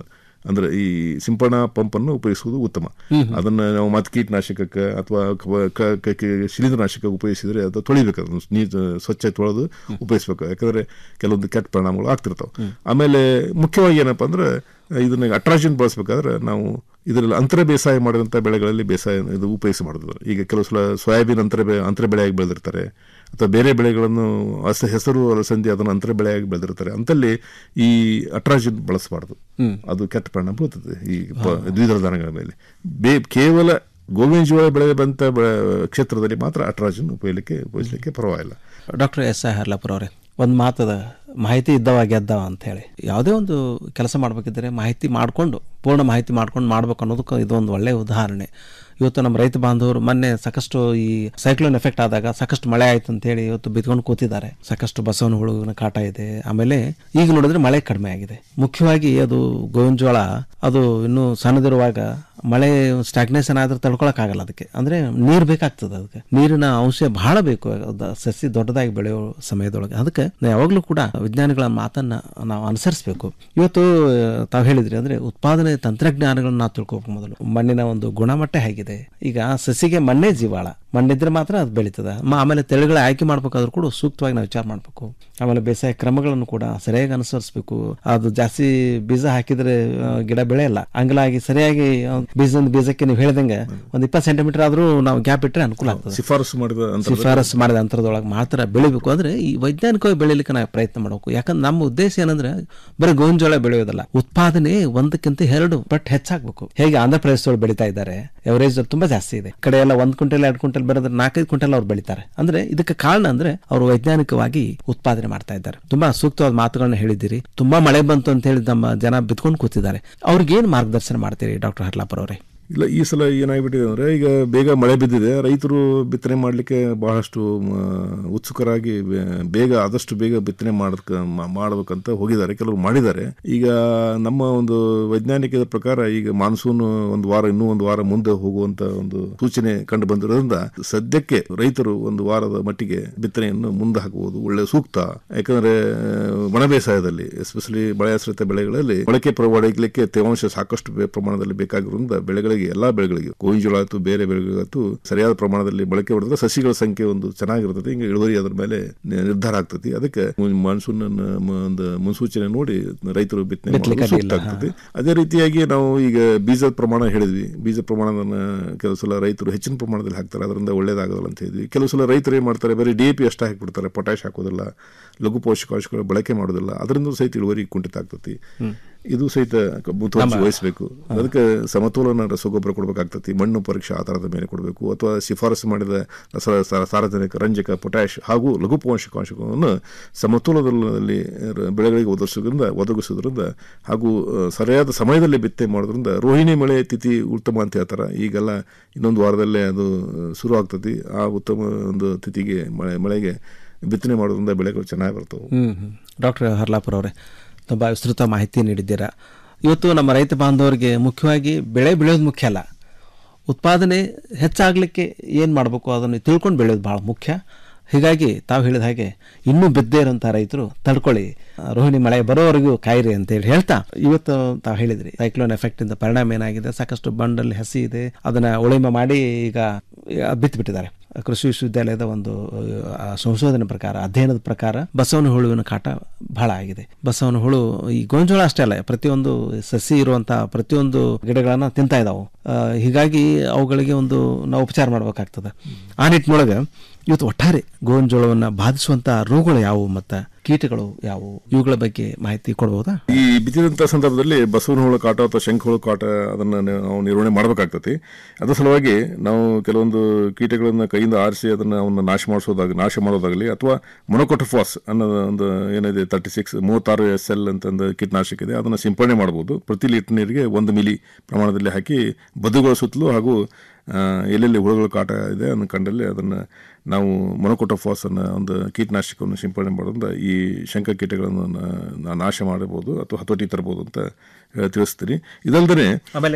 ಅಂದ್ರೆ ಈ ಸಿಂಪಡಣಾ ಪಂಪ್ ಅನ್ನು ಉಪಯೋಗಿಸುವುದು ಉತ್ತಮ ಹ್ಮ್. ಅದನ್ನ ನಾವು ಮತ್ತೆ ಕೀಟನಾಶಕಕ್ಕೆ ಅಥವಾ ಕ- ಕ- ಕ- ಕ- ಶಿಲೀಂಧ್ರನಾಶಕ ಉಪಯೋಗಿಸಿದ್ರೆ ಅದು ತೊಳಿಬೇಕು ಅದನ್ನು ನೀರು ಸ್ವಚ್ಛ ತೊಳೆದು ಉಪಯೋಗಿಸ್ಬೇಕು ಯಾಕಂದ್ರೆ ಕೆಲವೊಂದು ಕೆಟ್ಟ ಪರಿಣಾಮಗಳು ಆಗ್ತಿರ್ತಾವೆ ಆಮೇಲೆ ಮುಖ್ಯವಾಗಿ ಏನಪ್ಪಾ ಅಂದ್ರೆ ಇದನ್ನ ಅಟ್ರಾಕ್ಷನ್ ಬಳಸಬೇಕಾದ್ರೆ ನಾವು ಇದರಲ್ಲಿ ಅಂತರ ಬೇಸಾಯ ಮಾಡಿದಂಥ ಬೆಳೆಗಳಲ್ಲಿ ಬೇಸಾಯ ಇದು ಉಪಯೋಗಿಸಿ ಮಾಡೋದು ಈಗ ಕೆಲವು ಸಲ ಸೋಯಾಬೀನ್ ಅಂತರ ಬೆ ಅಂತರ ಬೆಳೆಯಾಗಿ ಬೆಳೆದಿರ್ತಾರೆ ಅಥವಾ ಬೇರೆ ಬೆಳೆಗಳನ್ನು ಹಸ ಹೆಸರು ಅಲಸಂದಿ ಅದನ್ನು ಅಂತರ ಬೆಳೆಯಾಗಿ ಬೆಳೆದಿರ್ತಾರೆ ಅಂತಲ್ಲಿ ಈ ಅಟ್ರಾಜಿನ್ ಬಳಸಬಾರ್ದು ಹ್ಮ್. ಅದು ಕೆಟ್ಟ ಪರಿಣಾಮ ಬೀಳ್ತದೆ ಈ ಪ- ದ್ವಿದಳ ಧಾನ್ಯಗಳ ಮೇಲೆ ಬೇ ಕೇವಲ ಗೋವಿನ ಜೋಳ ಬೆಳೆ ಬಂತ ಬೆ- ಕ್ಷೇತ್ರದಲ್ಲಿ ಮಾತ್ರ ಅಟ್ರಾಜಿನ್ ಉಪಯೋಗಕ್ಕೆ ಉಪಯೋಗಿಸಲಿಕ್ಕೆ ಪರವಾಗಿಲ್ಲ ಡಾಕ್ಟರ್ ಎಸ್ ಐ ಹರ್ಲಾಪುರ ಅವರೇ ಒಂದು ಮಾತದ ಮಾಹಿತಿ ಇದ್ದವ ಗೆದ್ದವ ಅಂತ ಹೇಳಿ ಯಾವುದೇ ಒಂದು ಕೆಲಸ ಮಾಡಬೇಕಿದ್ರೆ ಮಾಹಿತಿ ಮಾಡಿಕೊಂಡು ಪೂರ್ಣ ಮಾಹಿತಿ ಮಾಡ್ಕೊಂಡು ಮಾಡ್ಬೇಕು ಅನ್ನೋದಕ್ಕೆ ಇದೊಂದು ಒಳ್ಳೆಯ ಉದಾಹರಣೆ ಇವತ್ತು ನಮ್ಮ ರೈತ ಬಾಂಧವರು ಮೊನ್ನೆ ಸಾಕಷ್ಟು ಈ ಸೈಕ್ಲೋನ್ ಎಫೆಕ್ಟ್ ಆದಾಗ ಸಾಕಷ್ಟು ಮಳೆ ಆಯ್ತು ಅಂತ ಹೇಳಿ ಇವತ್ತು ಬಿದ್ಕೊಂಡು ಕೂತಿದ್ದಾರೆ ಸಾಕಷ್ಟು ಬಸವನ ಹುಳುವಿನ ಕಾಟ ಇದೆ ಆಮೇಲೆ ಈಗ ನೋಡಿದ್ರೆ ಮಳೆ ಕಡಿಮೆ ಆಗಿದೆ ಮುಖ್ಯವಾಗಿ ಅದು ಗೋವಿನ ಜೋಳ ಅದು ಇನ್ನೂ ಸಣ್ಣದಿರುವಾಗ ಮಳೆ ಸ್ಟಾಗ್ನೇಷನ್ ಆದ್ರೆ ತಡ್ಕೊಳಕ್ಕಾಗಲ್ಲ ಅದಕ್ಕೆ ಅಂದ್ರೆ ನೀರು ಬೇಕಾಗ್ತದೆ ಅದಕ್ಕೆ ನೀರಿನ ಅಂಶ ಬಹಳ ಬೇಕು ಅದು ಸಸಿ ದೊಡ್ಡದಾಗಿ ಬೆಳೆಯೋ ಸಮಯದೊಳಗೆ ಅದಕ್ಕೆ ನಾವು ಯಾವಾಗಲೂ ಕೂಡ ವಿಜ್ಞಾನಿಗಳ ಮಾತನ್ನ ನಾವು ಅನುಸರಿಸಬೇಕು ಇವತ್ತು ತಾವು ಹೇಳಿದ್ರಿ ಅಂದ್ರೆ ಉತ್ಪಾದನೆ ತಂತ್ರಜ್ಞಾನಗಳನ್ನ ನಾವು ತಿಳ್ಕೊಬೇಕು ಮೊದಲು ಮಣ್ಣಿನ ಒಂದು ಗುಣಮಟ್ಟ ಹೇಗಿದೆ ಈಗ ಸಸಿಗೆ ಮಣ್ಣೇ ಜೀವಾಳ ಮಣ್ಣಿದ್ರೆ ಮಾತ್ರ ಅದು ಬೆಳೀತದೆ ಮ- ಆಮೇಲೆ ತಳಿಗಳ ಆಯ್ಕೆ ಮಾಡ್ಬೇಕಾದ್ರೂ ಕೂಡ ಸೂಕ್ತವಾಗಿ ನಾವು ವಿಚಾರ ಮಾಡಬೇಕು ಆಮೇಲೆ ಬೇಸಾಯ ಕ್ರಮಗಳನ್ನು ಕೂಡ ಸರಿಯಾಗಿ ಅನುಸರಿಸಬೇಕು ಅದು ಜಾಸ್ತಿ ಬೀಜ ಹಾಕಿದ್ರೆ ಆ, ಗಿಡ ಬೆಳೆಯಲ್ಲ ಹಂಗಲಾಗಿ ಸರಿಯಾಗಿ ಆ, ಬೀಜದಿಂದ ಬೀಜಕ್ಕೆ ನೀವು ಹೇಳ್ದಂಗೆ ಒಂದು ಇಪ್ಪತ್ತು ಸೆಂಟಿಮೀಟರ್ ಆದ್ರೂ ನಾವು ಗ್ಯಾಪ್ ಇಟ್ಟರೆ ಅನುಕೂಲ ಆಗ್ತದೆ ಶಿಫಾರಸು ಮಾಡಿದ ಅಂತರದಲ್ಲಿ- ಶಿಫಾರಸು ಮಾಡಿದ ಅಂತರದೊಳಗೆ ಮಾತ್ರ ಬೆಳಿಬೇಕು ಅಂದ್ರೆ ಈ ವೈಜ್ಞಾನಿಕವಾಗಿ ಬೆಳಿಲಿಕ್ಕೆ ನಾವು ಪ್ರಯತ್ನ ಮಾಡಬೇಕು ಯಾಕಂದ್ರೆ ನಮ್ಮ ಉದ್ದೇಶ ಏನಂದ್ರೆ ಬರೀ ಗೋವಿನ ಜೋಳ ಬೆಳೆಯೋದಲ್ಲ ಉತ್ಪಾದನೆ ಒಂದಕ್ಕಿಂತ ಎರಡು ಪಟ್ಟು ಹೆಚ್ಚಾಗಬೇಕು ಹೇಗೆ ಆಂಧ್ರ ಪ್ರದೇಶದೊಳಗೆ ಬೆಳೀತಾ ಇದ್ದಾರೆ ಎವರೇಜ್ ತುಂಬಾ ಜಾಸ್ತಿ ಇದೆ ಈ ಕಡೆ ಎಲ್ಲ ಒಂದ್ ಕ್ವಿಂಟಲ್ ಎರಡು ಕ್ವಿಂಟಲ್ ಬೆಳೆದ್ರೆ ನಾಲ್ಕೈದು ಕ್ವಿಂಟಲ್ ಅವ್ರು ಬೆಳಿತಾರೆ ಅಂದ್ರೆ ಇದಕ್ಕೆ ಕಾರಣ ಅಂದ್ರೆ ಅವರು ವೈಜ್ಞಾನಿಕವಾಗಿ ಉತ್ಪಾದನೆ ಮಾಡ್ತಾ ಇದ್ದಾರೆ ತುಂಬಾ ಸೂಕ್ತವಾದ ಮಾತುಗಳನ್ನ ಹೇಳಿದ್ದೀರಿ ತುಂಬಾ ಮಳೆ ಬಂತು ಅಂತ ಹೇಳಿ ನಮ್ಮ ಜನ ಬಿತ್ಕೊಂಡು ಕೂತಿದ್ದಾರೆ ಅವ್ರಿಗೆ ಏನ್ ಮಾರ್ಗದರ್ಶನ ಮಾಡ್ತೀರಿ ಡಾಕ್ಟರ್ ಹರ್ಲಾಪುರ ಅವರೇ ಇಲ್ಲ ಈ ಸಲ ಏನಾಗ್ಬಿಟ್ಟಿದೆ ಅಂದ್ರೆ ಈಗ ಬೇಗ ಮಳೆ ಬಿದ್ದಿದೆ ರೈತರು ಬಿತ್ತನೆ ಮಾಡಲಿಕ್ಕೆ ಬಹಳಷ್ಟು ಮ, ಉತ್ಸುಕರಾಗಿ ಬೇ- ಬೇಗ ಆದಷ್ಟು ಬೇಗ ಬಿತ್ತನೆ ಮಾಡಕ್ ಮಾ- ಮಾಡ್ಬೇಕಂತ ಹೋಗಿದ್ದಾರೆ ಕೆಲವರು ಮಾಡಿದ್ದಾರೆ ಈಗ ನಮ್ಮ ಒಂದು ವೈಜ್ಞಾನಿಕದ ಪ್ರಕಾರ ಈಗ ಮಾನ್ಸೂನ್ ಒಂದು ವಾರ ಇನ್ನೂ ಒಂದು ವಾರ ಮುಂದೆ ಹೋಗುವಂತ ಒಂದು ಸೂಚನೆ ಕಂಡು ಬಂದಿರೋದ್ರಿಂದ ಸದ್ಯಕ್ಕೆ ರೈತರು ಒಂದು ವಾರದ ಮಟ್ಟಿಗೆ ಬಿತ್ತನೆಯನ್ನು ಮುಂದೆ ಹಾಕಬಹುದು ಒಳ್ಳೆ ಸೂಕ್ತ ಯಾಕಂದ್ರೆ ಒಣ ಬೇಸಾಯದಲ್ಲಿ ಎಸ್ಪೆಷಲಿ ಮಳೆಯಾಶ್ರಿತ ಬೆಳೆಗಳಲ್ಲಿ ಮೊಳಕೆ ಪಡೆಯಲಿಕ್ಕೆ ತೇವಾಂಶ ಸಾಕಷ್ಟು ಬೇ- ಪ್ರಮಾಣದಲ್ಲಿ ಬೇಕಾಗಿರೋದ್ರಿಂದ ಬೆಳೆಗಳಿಗೆ ಎಲ್ಲಾ ಬೆಳೆಗಳಿಗೆ ಗೋವಿನ ಜೋಳ ಆಯ್ತು ಬೇರೆ ಬೆಳೆಗಳಿಗಾಯ್ತು ಸರಿಯಾದ ಪ್ರಮಾಣದಲ್ಲಿ ಬಳಕೆ ಹೊಡೆದ್ರೆ ಸಸಿಗಳ ಸಂಖ್ಯೆ ಒಂದು ಚೆನ್ನಾಗಿರ್ತದೆ ಹಿಂಗೆ ಇಳುವರಿ ಅದ್ರ ಮೇಲೆ ನಿ- ನಿರ್ಧಾರ ಆಗ್ತದೆ ಅದಕ್ಕೆ ಮಾನ್ಸೂನ್ ಒಂದು ಮುನ್ಸೂಚನೆ ನೋಡಿ ರೈತರು ಬಿತ್ತನೆ ಮಾಡೋದು ಬಿತ್ತಲಿಕ್ಕೆ ಸೂಕ್ತ ಅಡ್ಡಿಲ್ಲ, ಆಗ್ತದೆ ಅದೇ ರೀತಿಯಾಗಿ ನಾವು ಈಗ ಬೀಜದ ಪ್ರಮಾಣ ಹೇಳಿದ್ವಿ ಬೀಜ ಪ್ರಮಾಣದನ್ನ ಕೆಲವು ಸಲ ರೈತರು ಹೆಚ್ಚಿನ ಪ್ರಮಾಣದಲ್ಲಿ ಹಾಕ್ತಾರೆ ಅದರಿಂದ ಒಳ್ಳೇದಾಗೋದಿಲ್ಲ ಅಂತ ಹೇಳಿದ್ವಿ ಕೆಲವು ಸಲ ರೈತರು ಏನ್ ಮಾಡ್ತಾರೆ ಬರೀ ಡಿ ಎ ಪಿ ಅಷ್ಟೇ ಹಾಕಿಬಿಡ್ತಾರೆ ಪೊಟ್ಯಾಶ್ ಹಾಕೋದಿಲ್ಲ ಲಘು ಪೋಷಕಾಂಶಗಳು ಬಳಕೆ ಮಾಡೋದಿಲ್ಲ ಅದರಿಂದ ಸಹಿತ ಇಳುವರಿ ಕುಂಠಿತ ಆಗ್ತತಿ ಇದು ಸಹಿತ ಮುತುವರ್ಜಿ ನಮ್ಮ- ವಹಿಸಬೇಕು ಅದಕ್ಕೆ ಸಮತೋಲನ ರಸಗೊಬ್ಬರ ಕೊಡಬೇಕಾಗ್ತತಿ ಮಣ್ಣು ಪರೀಕ್ಷೆ ಆಧಾರದ ಮೇಲೆ ಕೊಡಬೇಕು ಅಥವಾ ಶಿಫಾರಸು ಮಾಡಿದ ರಸ ಸಾರ- ಸಾರಜನಕ ರಂಜಕ ಪೊಟ್ಯಾಶ್ ಹಾಗೂ ಲಘು ಪೋಷಕಾಂಶಗಳನ್ನು ಸಮತೋಲನದಲ್ಲಿ ರ- ಬೆಳೆಗಳಿಗೆ ಒದಗಿಸೋದ್ರಿಂದ ಒದಗಿಸೋದ್ರಿಂದ ಹಾಗೂ ಆ, ಸರಿಯಾದ ಸಮಯದಲ್ಲಿ ಬಿತ್ತನೆ ಮಾಡೋದ್ರಿಂದ ರೋಹಿಣಿ ಮಳೆ ತಿಥಿ ಉತ್ತಮ ಅಂತ ಹೇಳ್ತಾರೆ ಈಗೆಲ್ಲ ಇನ್ನೊಂದು ವಾರದಲ್ಲೇ ಅದು ಶುರು ಆಗ್ತತಿ ಆ ಉತ್ತಮ ಒಂದು ತಿಥಿಗೆ ಮಳೆ ಮಳೆಗೆ ಬಿತ್ತನೆ ಮಾಡೋದ್ರಿಂದ ಬೆಳೆಗಳು ಚೆನ್ನಾಗಿ ಬರ್ತವೆ ಹ್ಮ್ ಹ್ಮ್. ಡಾಕ್ಟರ್ ಹರ್ಲಾಪುರ ಅವರೇ ತುಂಬ ವಿಸ್ತೃತ ಮಾಹಿತಿ ನೀಡಿದ್ದೀರಾ ಇವತ್ತು ನಮ್ಮ ರೈತ ಬಾಂಧವರಿಗೆ ಮುಖ್ಯವಾಗಿ ಬೆಳೆ ಬೆಳೆಯೋದು ಮುಖ್ಯ ಅಲ್ಲ ಉತ್ಪಾದನೆ ಹೆಚ್ಚಾಗಲಿಕ್ಕೆ ಏನು ಮಾಡಬೇಕು ಅದನ್ನು ತಿಳ್ಕೊಂಡು ಬೆಳೆಯೋದು ಭಾಳ ಮುಖ್ಯ ಹೀಗಾಗಿ ತಾವು ಹೇಳಿದ ಹಾಗೆ ಇನ್ನೂ ಬಿದ್ದೇ ಇರೋಂಥ ರೈತರು ತಡ್ಕೊಳ್ಳಿ ಆ, ರೋಹಿಣಿ ಮಳೆ ಬರೋವರೆಗೂ ಕಾಯಿರಿ ಅಂತೇಳಿ ಹೇಳ್ತಾ ಇವತ್ತು ತಾವು ಹೇಳಿದ್ರಿ ಸೈಕ್ಲೋನ್ ಎಫೆಕ್ಟ್ ಇಂದ ಪರಿಣಾಮ ಏನಾಗಿದೆ ಸಾಕಷ್ಟು ಬಂಡಲ್ಲಿ ಹಸಿ ಇದೆ ಅದನ್ನ ಉಳಿಮೆ ಮಾಡಿ ಈಗ ಬಿತ್ತಿಬಿಟ್ಟಿದ್ದಾರೆ ಕೃಷಿ ವಿಶ್ವವಿದ್ಯಾಲಯದ ಒಂದು ಆ, ಸಂಶೋಧನೆ ಪ್ರಕಾರ ಅಧ್ಯಯನದ ಪ್ರಕಾರ ಬಸವನ ಹುಳುವಿನ ಕಾಟ ಬಹಳ ಆಗಿದೆ ಬಸವನ ಹುಳು ಈ ಗೋಂಜೋಳ ಅಷ್ಟೇ ಅಲ್ಲ ಪ್ರತಿಯೊಂದು ಸಸಿ ಇರುವಂತ ಪ್ರತಿಯೊಂದು ಗಿಡಗಳನ್ನ ತಿಂತಾ ಇದಾವು ಆ, ಹೀಗಾಗಿ ಅವುಗಳಿಗೆ ಒಂದು ನಾವು ಉಪಚಾರ ಮಾಡ್ಬೇಕಾಗ್ತದೆ ಆ ನಿಟ್ಟಿನೊಳಗೆ ಇವತ್ತು ಒಟ್ಟಾರೆ ಗೋವಿನ ಜೋಳವನ್ನು ಬಾಧಿಸುವಂತ ರೋಗಗಳು ಯಾವುವು ಮತ್ತು ಕೀಟಗಳು ಯಾವುವು ಇವುಗಳ ಬಗ್ಗೆ ಮಾಹಿತಿ ಕೊಡ್ಬೋದಾ ಈ ಬಿತ್ತಿದಂಥ ಸಂದರ್ಭದಲ್ಲಿ ಬಸವನ ಹುಳು ಕಾಟ ಅಥವಾ ಶಂಖ ಹುಳು ಕಾಟ ಅದನ್ನು ನಾವು ನಿರ್ವಹಣೆ ಮಾಡಬೇಕಾಗ್ತತಿ ಅದ್ರ ಸಲುವಾಗಿ ನಾವು ಕೆಲವೊಂದು ಕೀಟಗಳನ್ನು ಕೈಯಿಂದ ಆರಿಸಿ ಅದನ್ನು ಅವನ್ನ ನಾಶ ಮಾಡಿಸೋದಾಗ ನಾಶ ಮಾಡೋದಾಗಲಿ ಅಥವಾ ಮೊನೊಕೊಟೋಫಾಸ್ ಅನ್ನೋ ಒಂದು ಏನಿದೆ ತರ್ಟಿ ಸಿಕ್ಸ್ ಮೂವತ್ತಾರು ಎಸ್ ಎಲ್ ಅಂತಂದು ಕೀಟನಾಶಕ ಇದೆ ಅದನ್ನು ಸಿಂಪಡಣೆ ಮಾಡ್ಬೋದು ಪ್ರತಿ ಲೀಟರ್ ನೀರಿಗೆ ಒಂದು ಮಿಲಿ ಪ್ರಮಾಣದಲ್ಲಿ ಹಾಕಿ ಬದುಗಳ ಸುತ್ತಲೂ ಹಾಗೂ ಆ, ಎಲ್ಲೆಲ್ಲಿ ಹುಳುಗಳ ಕಾಟ ಇದೆ ಅನ್ನೋ ಕಂಡಲ್ಲಿ ಅದನ್ನು ನಾವು ಮೊನೊಕೊಟೋಫಾಸ್ ಅನ್ನೋ ಒಂದು ಕೀಟನಾಶಕವನ್ನು ಸಿಂಪಡಣೆ ಮಾಡೋದ್ರಿಂದ ಈ ಶಂಕ ಕೀಟಗಳನ್ನು ನಾ- ನಾಶ ಮಾಡಬಹುದು ಅಥವಾ ಹತೋಟಿ ತರಬಹುದು ಅಂತ ಆ, ತಿಳಿಸ್ತೀನಿ ಇದಲ್ದೇ ಆಮೇಲೆ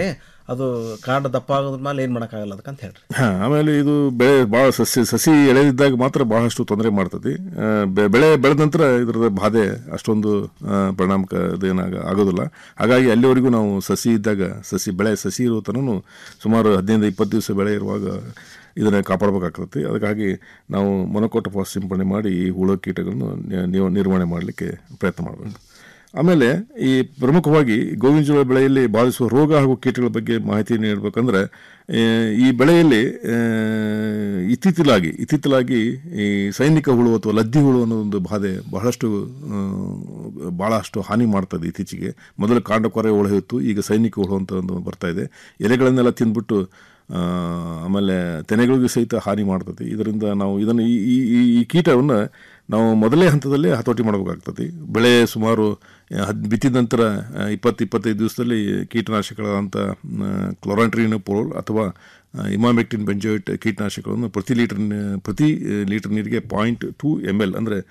ಅದು ಕಾಂಡ ದಪ್ಪ ಆಗೋದ್ರ ಮೇಲೆ ಏನು ಮಾಡೋಕ್ಕಾಗಲ್ಲ ಅದಕ್ಕಂತ ಹೇಳ್ರಿ ಹಾ ಆಮೇಲೆ ಇದು ಬೆಳೆ ಭಾಳ ಸಸಿ ಸಸಿ ಎಳೆದಿದ್ದಾಗ ಮಾತ್ರ ಬಹಳಷ್ಟು ತೊಂದರೆ ಮಾಡ್ತದೆ ಆ, ಬೆ- ಬೆಳೆ ಬೆಳೆದ ನಂತರ ಇದರ ಬಾಧೆ ಅಷ್ಟೊಂದು ಆ, ಪರಿಣಾಮಕ ಇದೇನಾಗ ಆಗೋದಿಲ್ಲ ಹಾಗಾಗಿ ಅಲ್ಲಿವರೆಗೂ ನಾವು ಸಸಿ ಇದ್ದಾಗ ಸಸಿ ಬೆಳೆ ಸಸಿ ಇರೋ ತನೂ ಸುಮಾರು ಹದಿನೈದು ಇಪ್ಪತ್ತು ದಿವಸ ಬೆಳೆ ಇರುವಾಗ ಇದನ್ನು ಕಾಪಾಡಬೇಕಾಗ್ತದೆ ಅದಕ್ಕಾಗಿ ನಾವು ಮೊನಕೋಟಪಾಸ್ ಸಿಂಪಡಣೆ ಮಾಡಿ ಈ ಹುಳ ಕೀಟಗಳನ್ನು ನಿ- ನೀವು ನಿರ್ವಹಣೆ ಮಾಡಲಿಕ್ಕೆ ಪ್ರಯತ್ನ ಮಾಡಬೇಕು ಆಮೇಲೆ ಈ ಪ್ರಮುಖವಾಗಿ ಗೋವಿನ ಜೋಳ ಬೆಳೆಯಲ್ಲಿ ಬಾಧಿಸುವ ರೋಗ ಹಾಗೂ ಕೀಟಗಳ ಬಗ್ಗೆ ಮಾಹಿತಿ ನೀಡಬೇಕಂದ್ರೆ ಆ, ಈ ಬೆಳೆಯಲ್ಲಿ ಆ, ಇತ್ತೀಚಲಾಗಿ ಇತ್ತೀಚಲಾಗಿ ಈ ಸೈನಿಕ ಹುಳು ಅಥವಾ ಲದ್ದಿ ಹುಳು ಅನ್ನೋ ಒಂದು ಬಾಧೆ ಬಹಳಷ್ಟು ಆ, ಬಹಳಷ್ಟು ಹಾನಿ ಮಾಡ್ತದೆ ಇತ್ತೀಚೆಗೆ ಮೊದಲು ಕಾಂಡಕೊರೆ ಹುಳು ಇತ್ತು ಈಗ ಸೈನಿಕ ಹುಳು ಅಂತ ಒಂದು ಬರ್ತಾ ಇದೆ ಎಲೆಗಳನ್ನೆಲ್ಲ ತಿಂದ್ಬಿಟ್ಟು ಆ, ಆಮೇಲೆ ತೆನೆಗಳಿಗೂ ಸಹಿತ ಹಾನಿ ಮಾಡ್ತದೆ ಇದರಿಂದ ನಾವು ಇದನ್ನು ಈ ಈ- ಈ ಈ ಕೀಟವನ್ನು ನಾವು ಮೊದಲೇ ಹಂತದಲ್ಲೇ ಹತೋಟಿ ಮಾಡಬೇಕಾಗ್ತದೆ ಬೆಳೆ ಸುಮಾರು ಹದ್ ಬಿತ್ತಿದ ನಂತರ ಆ, ಇಪ್ಪತ್ತು ಇಪ್ಪತ್ತೈದು ದಿವಸದಲ್ಲಿ ಕೀಟನಾಶಕಗಳಂಥ ಕ್ಲೋರಾಂಟ್ರಿನೋಪೋಲ್ ಅಥವಾ ಇಮಾಮೆಕ್ಟಿನ್ ಬೆಂಜೋಯಿಟ್ ಕೀಟನಾಶಕಗಳನ್ನು ಪ್ರತಿ ಲೀಟರ್ ನ- ಪ್ರತಿ ಆ, ಲೀಟರ್ ನೀರಿಗೆ ಪಾಯಿಂಟ್ ಟೂ ಎಮ್ ಎಲ್ ಅಂದರೆ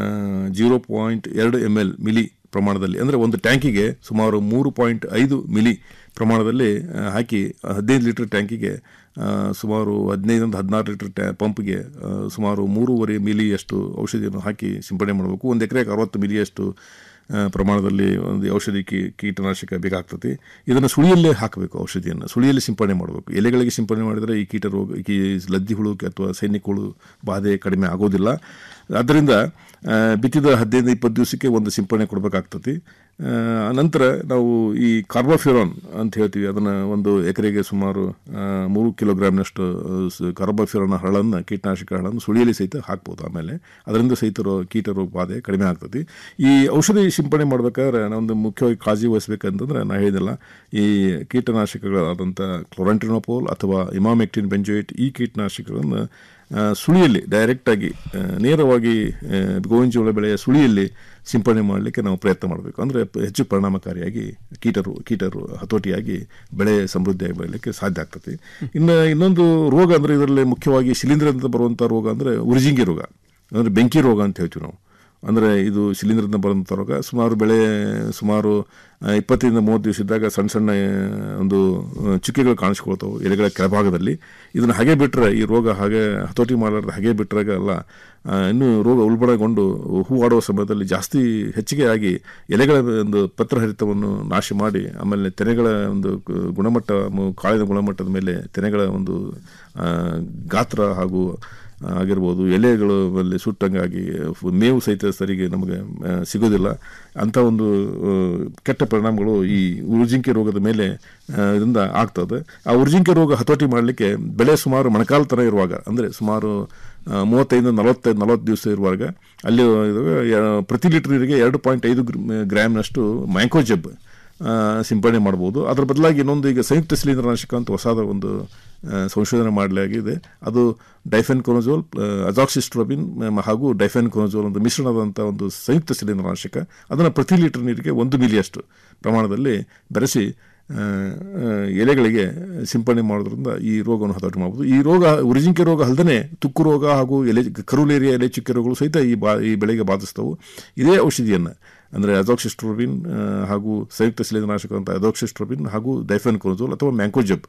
ಜೀರೋ ಪಾಯಿಂಟ್ ಎರಡು ಎಮ್ ಎಲ್ ಮಿಲಿ ಪ್ರಮಾಣದಲ್ಲಿ ಅಂದರೆ ಒಂದು ಟ್ಯಾಂಕಿಗೆ ಸುಮಾರು ಮೂರು ಪಾಯಿಂಟ್ ಐದು ಮಿಲಿ ಪ್ರಮಾಣದಲ್ಲಿ ಆ, ಹಾಕಿ ಹದಿನೈದು ಲೀಟರ್ ಟ್ಯಾಂಕಿಗೆ ಆ, ಸುಮಾರು ಹದಿನೈದರಿಂದ ಹದಿನಾರು ಲೀಟರ್ ಟ್ಯಾ ಪಂಪ್ಗೆ ಆ, ಸುಮಾರು ಮೂರುವರೆ ಮಿಲಿಯಷ್ಟು ಔಷಧಿಯನ್ನು ಹಾಕಿ ಸಿಂಪಡಣೆ ಮಾಡಬೇಕು ಒಂದು ಎಕರೆಗೆ ಅರವತ್ತು ಮಿಲಿಯಷ್ಟು ಆ, ಪ್ರಮಾಣದಲ್ಲಿ ಒಂದು ಔಷಧಿ ಕೀ ಕೀಟನಾಶಕ ಬೇಕಾಗ್ತದೆ ಇದನ್ನು ಸುಳಿಯಲ್ಲೇ ಹಾಕಬೇಕು ಔಷಧಿಯನ್ನು ಸುಳಿಯಲ್ಲಿ ಸಿಂಪಡಣೆ ಮಾಡಬೇಕು ಎಲೆಗಳಿಗೆ ಸಿಂಪಡಣೆ ಮಾಡಿದರೆ ಈ ಕೀಟ ರೋಗ ಈ ಲದ್ದಿ ಹುಳು ಅಥವಾ ಸೈನಿಕ ಹುಳು ಬಾಧೆ ಕಡಿಮೆ ಆಗೋದಿಲ್ಲ ಆದ್ದರಿಂದ ಆ, ಬಿತ್ತಿದ ಹದಿನೈದು ಇಪ್ಪತ್ತು ದಿವಸಕ್ಕೆ ಒಂದು ಸಿಂಪಡಣೆ ಕೊಡಬೇಕಾಗ್ತದೆ ಆ, ನಂತರ ನಾವು ಈ ಕಾರ್ಬೋಫ್ಯೂರಾನ್ ಅಂತ ಹೇಳ್ತೀವಿ ಅದನ್ನು ಒಂದು ಎಕರೆಗೆ ಸುಮಾರು ಆ, ಮೂರು ಕಿಲೋಗ್ರಾಮ್ನಷ್ಟು ಕಾರ್ಬೋಫ್ಯೂರಾನ್ ಹರಳನ್ನು ಕೀಟನಾಶಕ ಹರಳನ್ನು ಸುಳಿಯಲ್ಲಿ ಸಹಿತ ಹಾಕ್ಬೋದು ಆಮೇಲೆ ಅದರಿಂದ ಸಹಿತ ರೋ ಕೀಟ ರೋಗ ಬಾಧೆ ಕಡಿಮೆ ಆಗ್ತದೆ ಈ ಔಷಧಿ ಸಿಂಪಡಣೆ ಮಾಡಬೇಕಾದ್ರೆ ನಾವೊಂದು ಮುಖ್ಯವಾಗಿ ಕಾಳಜಿ ವಹಿಸಬೇಕಂತಂದ್ರೆ ನಾ ಹೇಳಿದೆಲ್ಲ ಈ ಕೀಟನಾಶಕಗಳಾದಂಥ ಕ್ಲೋರಂಟ್ರಿನೋಪೋಲ್ ಅಥವಾ ಇಮಾಮೆಕ್ಟಿನ್ ಬೆಂಜೋಯಿಟ್ ಈ ಕೀಟನಾಶಕಗಳನ್ನು ಆ, ಸುಳಿಯಲ್ಲಿ ಡೈರೆಕ್ಟಾಗಿ ಆ, ನೇರವಾಗಿ ಆ, ಗೋವಿನ ಜೋಳ ಬೆಳೆಯ ಸುಳಿಯಲ್ಲಿ ಸಿಂಪಡಣೆ ಮಾಡಲಿಕ್ಕೆ ನಾವು ಪ್ರಯತ್ನ ಮಾಡಬೇಕು ಅಂದರೆ ಹೆಚ್ಚು ಪರಿಣಾಮಕಾರಿಯಾಗಿ ಕೀಟರು ಕೀಟರು ಹತೋಟಿಯಾಗಿ ಬೆಳೆ ಸಮೃದ್ಧಿಯಾಗಿ ಬೆಳಲಿಕ್ಕೆ ಸಾಧ್ಯ ಆಗ್ತದೆ ಇನ್ನು ಇನ್ನೊಂದು ರೋಗ ಅಂದರೆ ಇದರಲ್ಲಿ ಮುಖ್ಯವಾಗಿ ಶಿಲೀಂಧ್ರದಿಂದ ಬರುವಂಥ ರೋಗ ಅಂದರೆ ಉರಿಜಿಂಗಿ ರೋಗ ಅಂದರೆ ಬೆಂಕಿ ರೋಗ ಅಂತ ಹೇಳ್ತೀವಿ ನಾವು ಅಂದರೆ ಇದು ಶಿಲೀಂಧ್ರದಿಂದ ಬರುವಂಥ ರೋಗ ಸುಮಾರು ಬೆಳೆ ಸುಮಾರು ಆ, ಇಪ್ಪತ್ತರಿಂದ ಮೂವತ್ತು ದಿವಸ ಇದ್ದಾಗ ಸಣ್ಣ ಸಣ್ಣ ಆ, ಒಂದು ಆ, ಚುಕ್ಕೆಗಳು ಕಾಣಿಸ್ಕೊಳ್ತಾವೆ ಎಲೆಗಳ ಕೆಳಭಾಗದಲ್ಲಿ ಇದನ್ನು ಹಾಗೆ ಬಿಟ್ಟರೆ ಈ ರೋಗ ಹಾಗೆ ಹತೋಟಿ ಮಾಡಲಾರ್ದೆ ಹಾಗೆ ಬಿಟ್ಟರಾಗ ಅಲ್ಲ ಆ, ಇನ್ನು ರೋಗ ಉಲ್ಬಣಗೊಂಡು ಹೂವಾಡುವ ಸಮಯದಲ್ಲಿ ಜಾಸ್ತಿ ಹೆಚ್ಚಿಗೆ ಆಗಿ ಎಲೆಗಳ ಒಂದು ಪತ್ರಹರಿತವನ್ನು ನಾಶ ಮಾಡಿ ಆಮೇಲೆ ತೆನೆಗಳ ಒಂದು gu- ಗುಣಮಟ್ಟ ಮು- ಕಾಳಿನ ಗುಣಮಟ್ಟದ ಮೇಲೆ ತೆನೆಗಳ ಒಂದು ಆ, ಗಾತ್ರ ಹಾಗೂ ಆಗಿರ್ಬೋದು ಎಲೆಗಳು ಅಲ್ಲಿ ಸುಟ್ಟಂಗಾಗಿ ಫು- ಮೇವು ಸಹಿತ ಸರಿಗೆ ನಮಗೆ ಆ, ಸಿಗೋದಿಲ್ಲ ಅಂಥ ಒಂದು ಆ, ಕೆಟ್ಟ ಪರಿಣಾಮಗಳು ಈ ಉರ್ಜಿಂಕೆ ರೋಗದ ಮೇಲೆ ಆ, ಇದರಿಂದ ಆಗ್ತದೆ ಆ ಉರ್ಜಿಂಕೆ ರೋಗ ಹತೋಟಿ ಮಾಡಲಿಕ್ಕೆ ಬೆಳೆ ಸುಮಾರು ಮೊಣಕಾಲು ಥರ ಇರುವಾಗ ಅಂದರೆ ಸುಮಾರು ಆ, ಮೂವತ್ತೈದು ನಲವತ್ತೈದು ನಲವತ್ತು ದಿವಸ ಇರುವಾಗ ಅಲ್ಲಿ ಇದು, ಆ, ಪ್ರತಿ ಲೀಟರ್ ನೀರಿಗೆ ಎರಡು ಪಾಯಿಂಟ್ ಐದು ಗ್ರಾಮ್ನಷ್ಟು ಮ್ಯಾಂಕೋಜೆಬ್ ಆ, ಸಿಂಪಡಣೆ ಮಾಡ್ಬೋದು ಅದರ ಬದಲಾಗಿ ಇನ್ನೊಂದು ಈಗ ಸಂಯುಕ್ತ ಶಿಲೀಂಧ್ರನಾಶಕ ಅಂತ ಹೊಸದ ಒಂದು ಆ, ಸಂಶೋಧನೆ ಮಾಡಲಾಗಿದೆ ಅದು ಡೈಫೆನ್ ಕೊನೋಜೋಲ್ ಅಜಾಕ್ಸಿಸ್ಟ್ರೋಬಿನ್ ಮ- ಹಾಗೂ ಡೈಫೆನ್ ಕೊನೋಜೋಲ್ ಒಂದು ಮಿಶ್ರಣವಾದಂಥ ಒಂದು ಸಂಯುಕ್ತ ಶಿಲೀಂಧ್ರನಾಶಕ ಅದನ್ನು ಪ್ರತಿ ಲೀಟರ್ ನೀರಿಗೆ ಒಂದು ಮಿಲಿಯಷ್ಟು ಪ್ರಮಾಣದಲ್ಲಿ ಬೆರೆಸಿ ಆ, ಆ, ಎಲೆಗಳಿಗೆ ಸಿಂಪಡಣೆ ಮಾಡೋದ್ರಿಂದ ಈ ರೋಗವನ್ನು ಹತೋಟಿ ಮಾಡ್ಬೋದು ಈ ರೋಗ ಉರಿಜಿಂಕೆ ರೋಗ ಅಲ್ಲದೆ ತುಕ್ಕು ರೋಗ ಹಾಗೂ ಎಲೆ ಕರುಲೇರಿಯ ಎಲೆ ಚುಕ್ಕೆ ರೋಗಗಳು ಸಹಿತ ಈ ಬಾ ಈ ಬೆಳೆಗೆ ಬಾಧಿಸ್ತವು ಇದೇ ಔಷಧಿಯನ್ನು ಅಂದರೆ ಅಜೋಕ್ಸಿಸ್ಟ್ರೋಬಿನ್ ಆ, ಹಾಗೂ ಸಂಯುಕ್ತ ಶಿಲೀಂಧ್ರನಾಶಕ ಅಂತ ಅಜೋಕ್ಸಿಸ್ಟ್ರೋಬಿನ್ ಹಾಗೂ ಡೈಫೆನ್ ಕೊನೋಜೋಲ್ ಅಥವಾ ಮ್ಯಾಂಕೋಜಬ್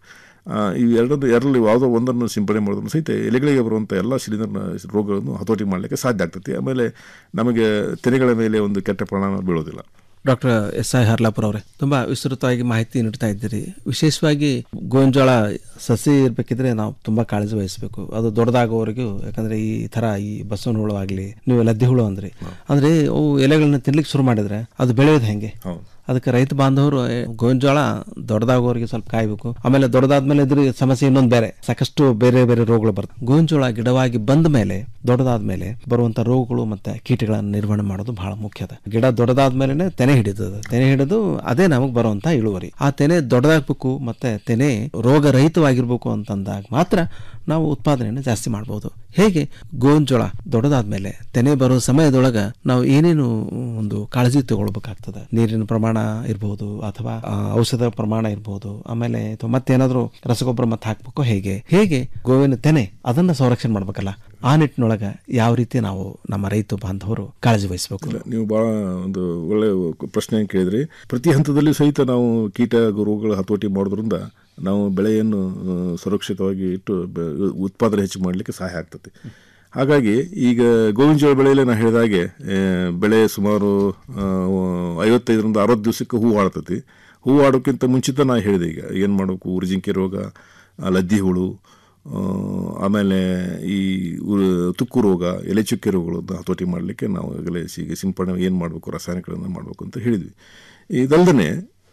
ಈ ಎರಡನ್ನು ಎರಡರಲ್ಲಿ ಯಾವುದೋ ಒಂದನ್ನು ಸಿಂಪಡಣೆ ಮಾಡೋದ್ರೂ ಸಹಿತ ಎಲೆಗಳಿಗೆ ಬರುವಂಥ ಎಲ್ಲ ಶಿಲೀಂಧ್ರ ರೋಗಗಳನ್ನು ಹತೋಟಿ ಮಾಡಲಿಕ್ಕೆ ಸಾಧ್ಯ ಆಗ್ತೈತಿ ಆಮೇಲೆ ನಮಗೆ ತೆನೆಗಳ ಮೇಲೆ ಒಂದು ಕೆಟ್ಟ ಪರಿಣಾಮ ಬೀಳೋದಿಲ್ಲ ಡಾಕ್ಟರ್ ಎಸ್ ಐ ಹರ್ಲಾಪುರ ಅವರೇ ತುಂಬ ವಿಸ್ತೃತವಾಗಿ ಮಾಹಿತಿ ನೀಡ್ತಾ ಇದ್ದೀರಿ ವಿಶೇಷವಾಗಿ ಗೋಂಜಾಳ ಸಸಿ ಇರಬೇಕಿದ್ರೆ ನಾವು ತುಂಬ ಕಾಳಜಿ ವಹಿಸಬೇಕು ಅದು ದೊಡ್ಡದಾಗೋವರೆಗೂ ಯಾಕಂದ್ರೆ ಈ ಥರ ಈ ಬಸವನ ಹುಳು ಆಗಲಿ ನೀವು ಲದ್ದಿ ಹುಳು ಅಂದ್ರಿ ಅಂದ್ರೆ ಅವು ಎಲೆಗಳನ್ನ ತಿನ್ಲಿಕ್ಕೆ ಶುರು ಮಾಡಿದ್ರೆ ಅದು ಬೆಳೆಯೋದು ಹೆಂಗೆ ಅದಕ್ಕೆ ರೈತ ಬಾಂಧವರು ಏ, ಗೋಂಜಾಳ ದೊಡ್ಡದಾಗೋವರೆಗೆ ಸ್ವಲ್ಪ ಕಾಯ್ಬೇಕು ಆಮೇಲೆ ದೊಡ್ಡದಾದ್ಮೇಲೆ ಇದ್ರ ಸಮಸ್ಯೆ ಇನ್ನೊಂದು ಬೇರೆ ಸಾಕಷ್ಟು ಬೇರೆ ಬೇರೆ ರೋಗಗಳು ಬರ್ತವೆ ಗೋಂಜಾಳ ಗಿಡವಾಗಿ ಬಂದ ಮೇಲೆ ದೊಡ್ಡದಾದ್ಮೇಲೆ ಬರುವಂತ ರೋಗಗಳು ಮತ್ತೆ ಕೀಟಗಳನ್ನು ನಿರ್ವಹಣೆ ಮಾಡೋದು ಬಹಳ ಮುಖ್ಯ ಅದ ಗಿಡ ದೊಡ್ಡದಾದ್ಮೇಲೆ ತೆನೆ ಹಿಡಿತದ ತೆನೆ ಹಿಡಿದು ಅದೇ ನಮಗೆ ಬರುವಂತ ಇಳುವರಿ ಆ ತೆನೆ ದೊಡ್ಡದಾಗಬೇಕು ಮತ್ತೆ ತೆನೆ ರೋಗ ರಹಿತವಾಗಿರ್ಬೇಕು ಅಂತಂದಾಗ ಮಾತ್ರ ನಾವು ಉತ್ಪಾದನೆಯನ್ನು ಜಾಸ್ತಿ ಮಾಡಬಹುದು ಹೇಗೆ ಗೋಂಜೋಳ ದೊಡ್ಡದಾದ್ಮೇಲೆ ತೆನೆ ಬರೋ ಸಮಯದೊಳಗ ನಾವು ಏನೇನು ಒಂದು ಕಾಳಜಿ ತಗೊಳ್ಬೇಕಾಗ್ತದೆ ನೀರಿನ ಪ್ರಮಾಣ ಇರ್ಬೋದು ಅಥವಾ ಆ, ಔಷಧ ಪ್ರಮಾಣ ಇರ್ಬೋದು ಆಮೇಲೆ ಅಥವಾ ಮತ್ತೇನಾದ್ರೂ ರಸಗೊಬ್ಬರ ಮತ್ತೆ ಹಾಕ್ಬೇಕು ಹೇಗೆ ಹೇಗೆ ಗೋವಿನ ತೆನೆ ಅದನ್ನ ಸಂರಕ್ಷಣೆ ಮಾಡ್ಬೇಕಲ್ಲ ಆ ನಿಟ್ಟಿನೊಳಗ ಯಾವ ರೀತಿ ನಾವು ನಮ್ಮ ರೈತ ಬಾಂಧವರು ಕಾಳಜಿ ವಹಿಸಬೇಕು ನೀವು ಬಹಳ ಒಂದು ಒಳ್ಳೆ ಪ್ರಶ್ನೆ ಕೇಳಿದ್ರಿ ಪ್ರತಿ ಹಂತದಲ್ಲಿ ಸಹಿತ ನಾವು ಕೀಟ ರೋಗಗಳ ಹತೋಟಿ ಮಾಡೋದ್ರಿಂದ ನಾವು ಬೆಳೆಯನ್ನು ಆ, ಸುರಕ್ಷಿತವಾಗಿ ಇಟ್ಟು ಬೆ- ಉತ್ಪಾದನೆ ಹೆಚ್ಚು ಮಾಡಲಿಕ್ಕೆ ಸಹಾಯ ಆಗ್ತದೆ ಹಾಗಾಗಿ ಈಗ ಗೋವಿನ ಜೋಳ ಬೆಳೆಯಲ್ಲಿ ನಾನು ಹೇಳಿದಾಗೆ ಆ, ಬೆಳೆ ಸುಮಾರು ಆ, ಐವತ್ತೈದರಿಂದ ಅರವತ್ತು ದಿವಸಕ್ಕೆ ಹೂ ಆಡ್ತತಿ ಹೂ ಆಡೋಕ್ಕಿಂತ ಮುಂಚಿತ ನಾನು ಹೇಳಿದೆ ಈಗ ಏನು ಮಾಡಬೇಕು ಉರ್ಜಿಂಕೆ ರೋಗ ಆ, ಲದ್ದಿ ಹುಳು ಆ, ಆಮೇಲೆ ಈ ಉ- ತುಕ್ಕು ರೋಗ ಎಲೆ ಚುಕ್ಕೆ ರೋಗಗಳನ್ನು ಹತೋಟಿ ಮಾಡಲಿಕ್ಕೆ ನಾವು ಈಗಲೇ ಈಗ ಸಿಂಪಡಣೆ ಏನು ಮಾಡಬೇಕು ರಾಸಾಯನಿಕಗಳನ್ನು ಮಾಡಬೇಕು ಅಂತ ಹೇಳಿದ್ವಿ ಇದಲ್ಲದೆ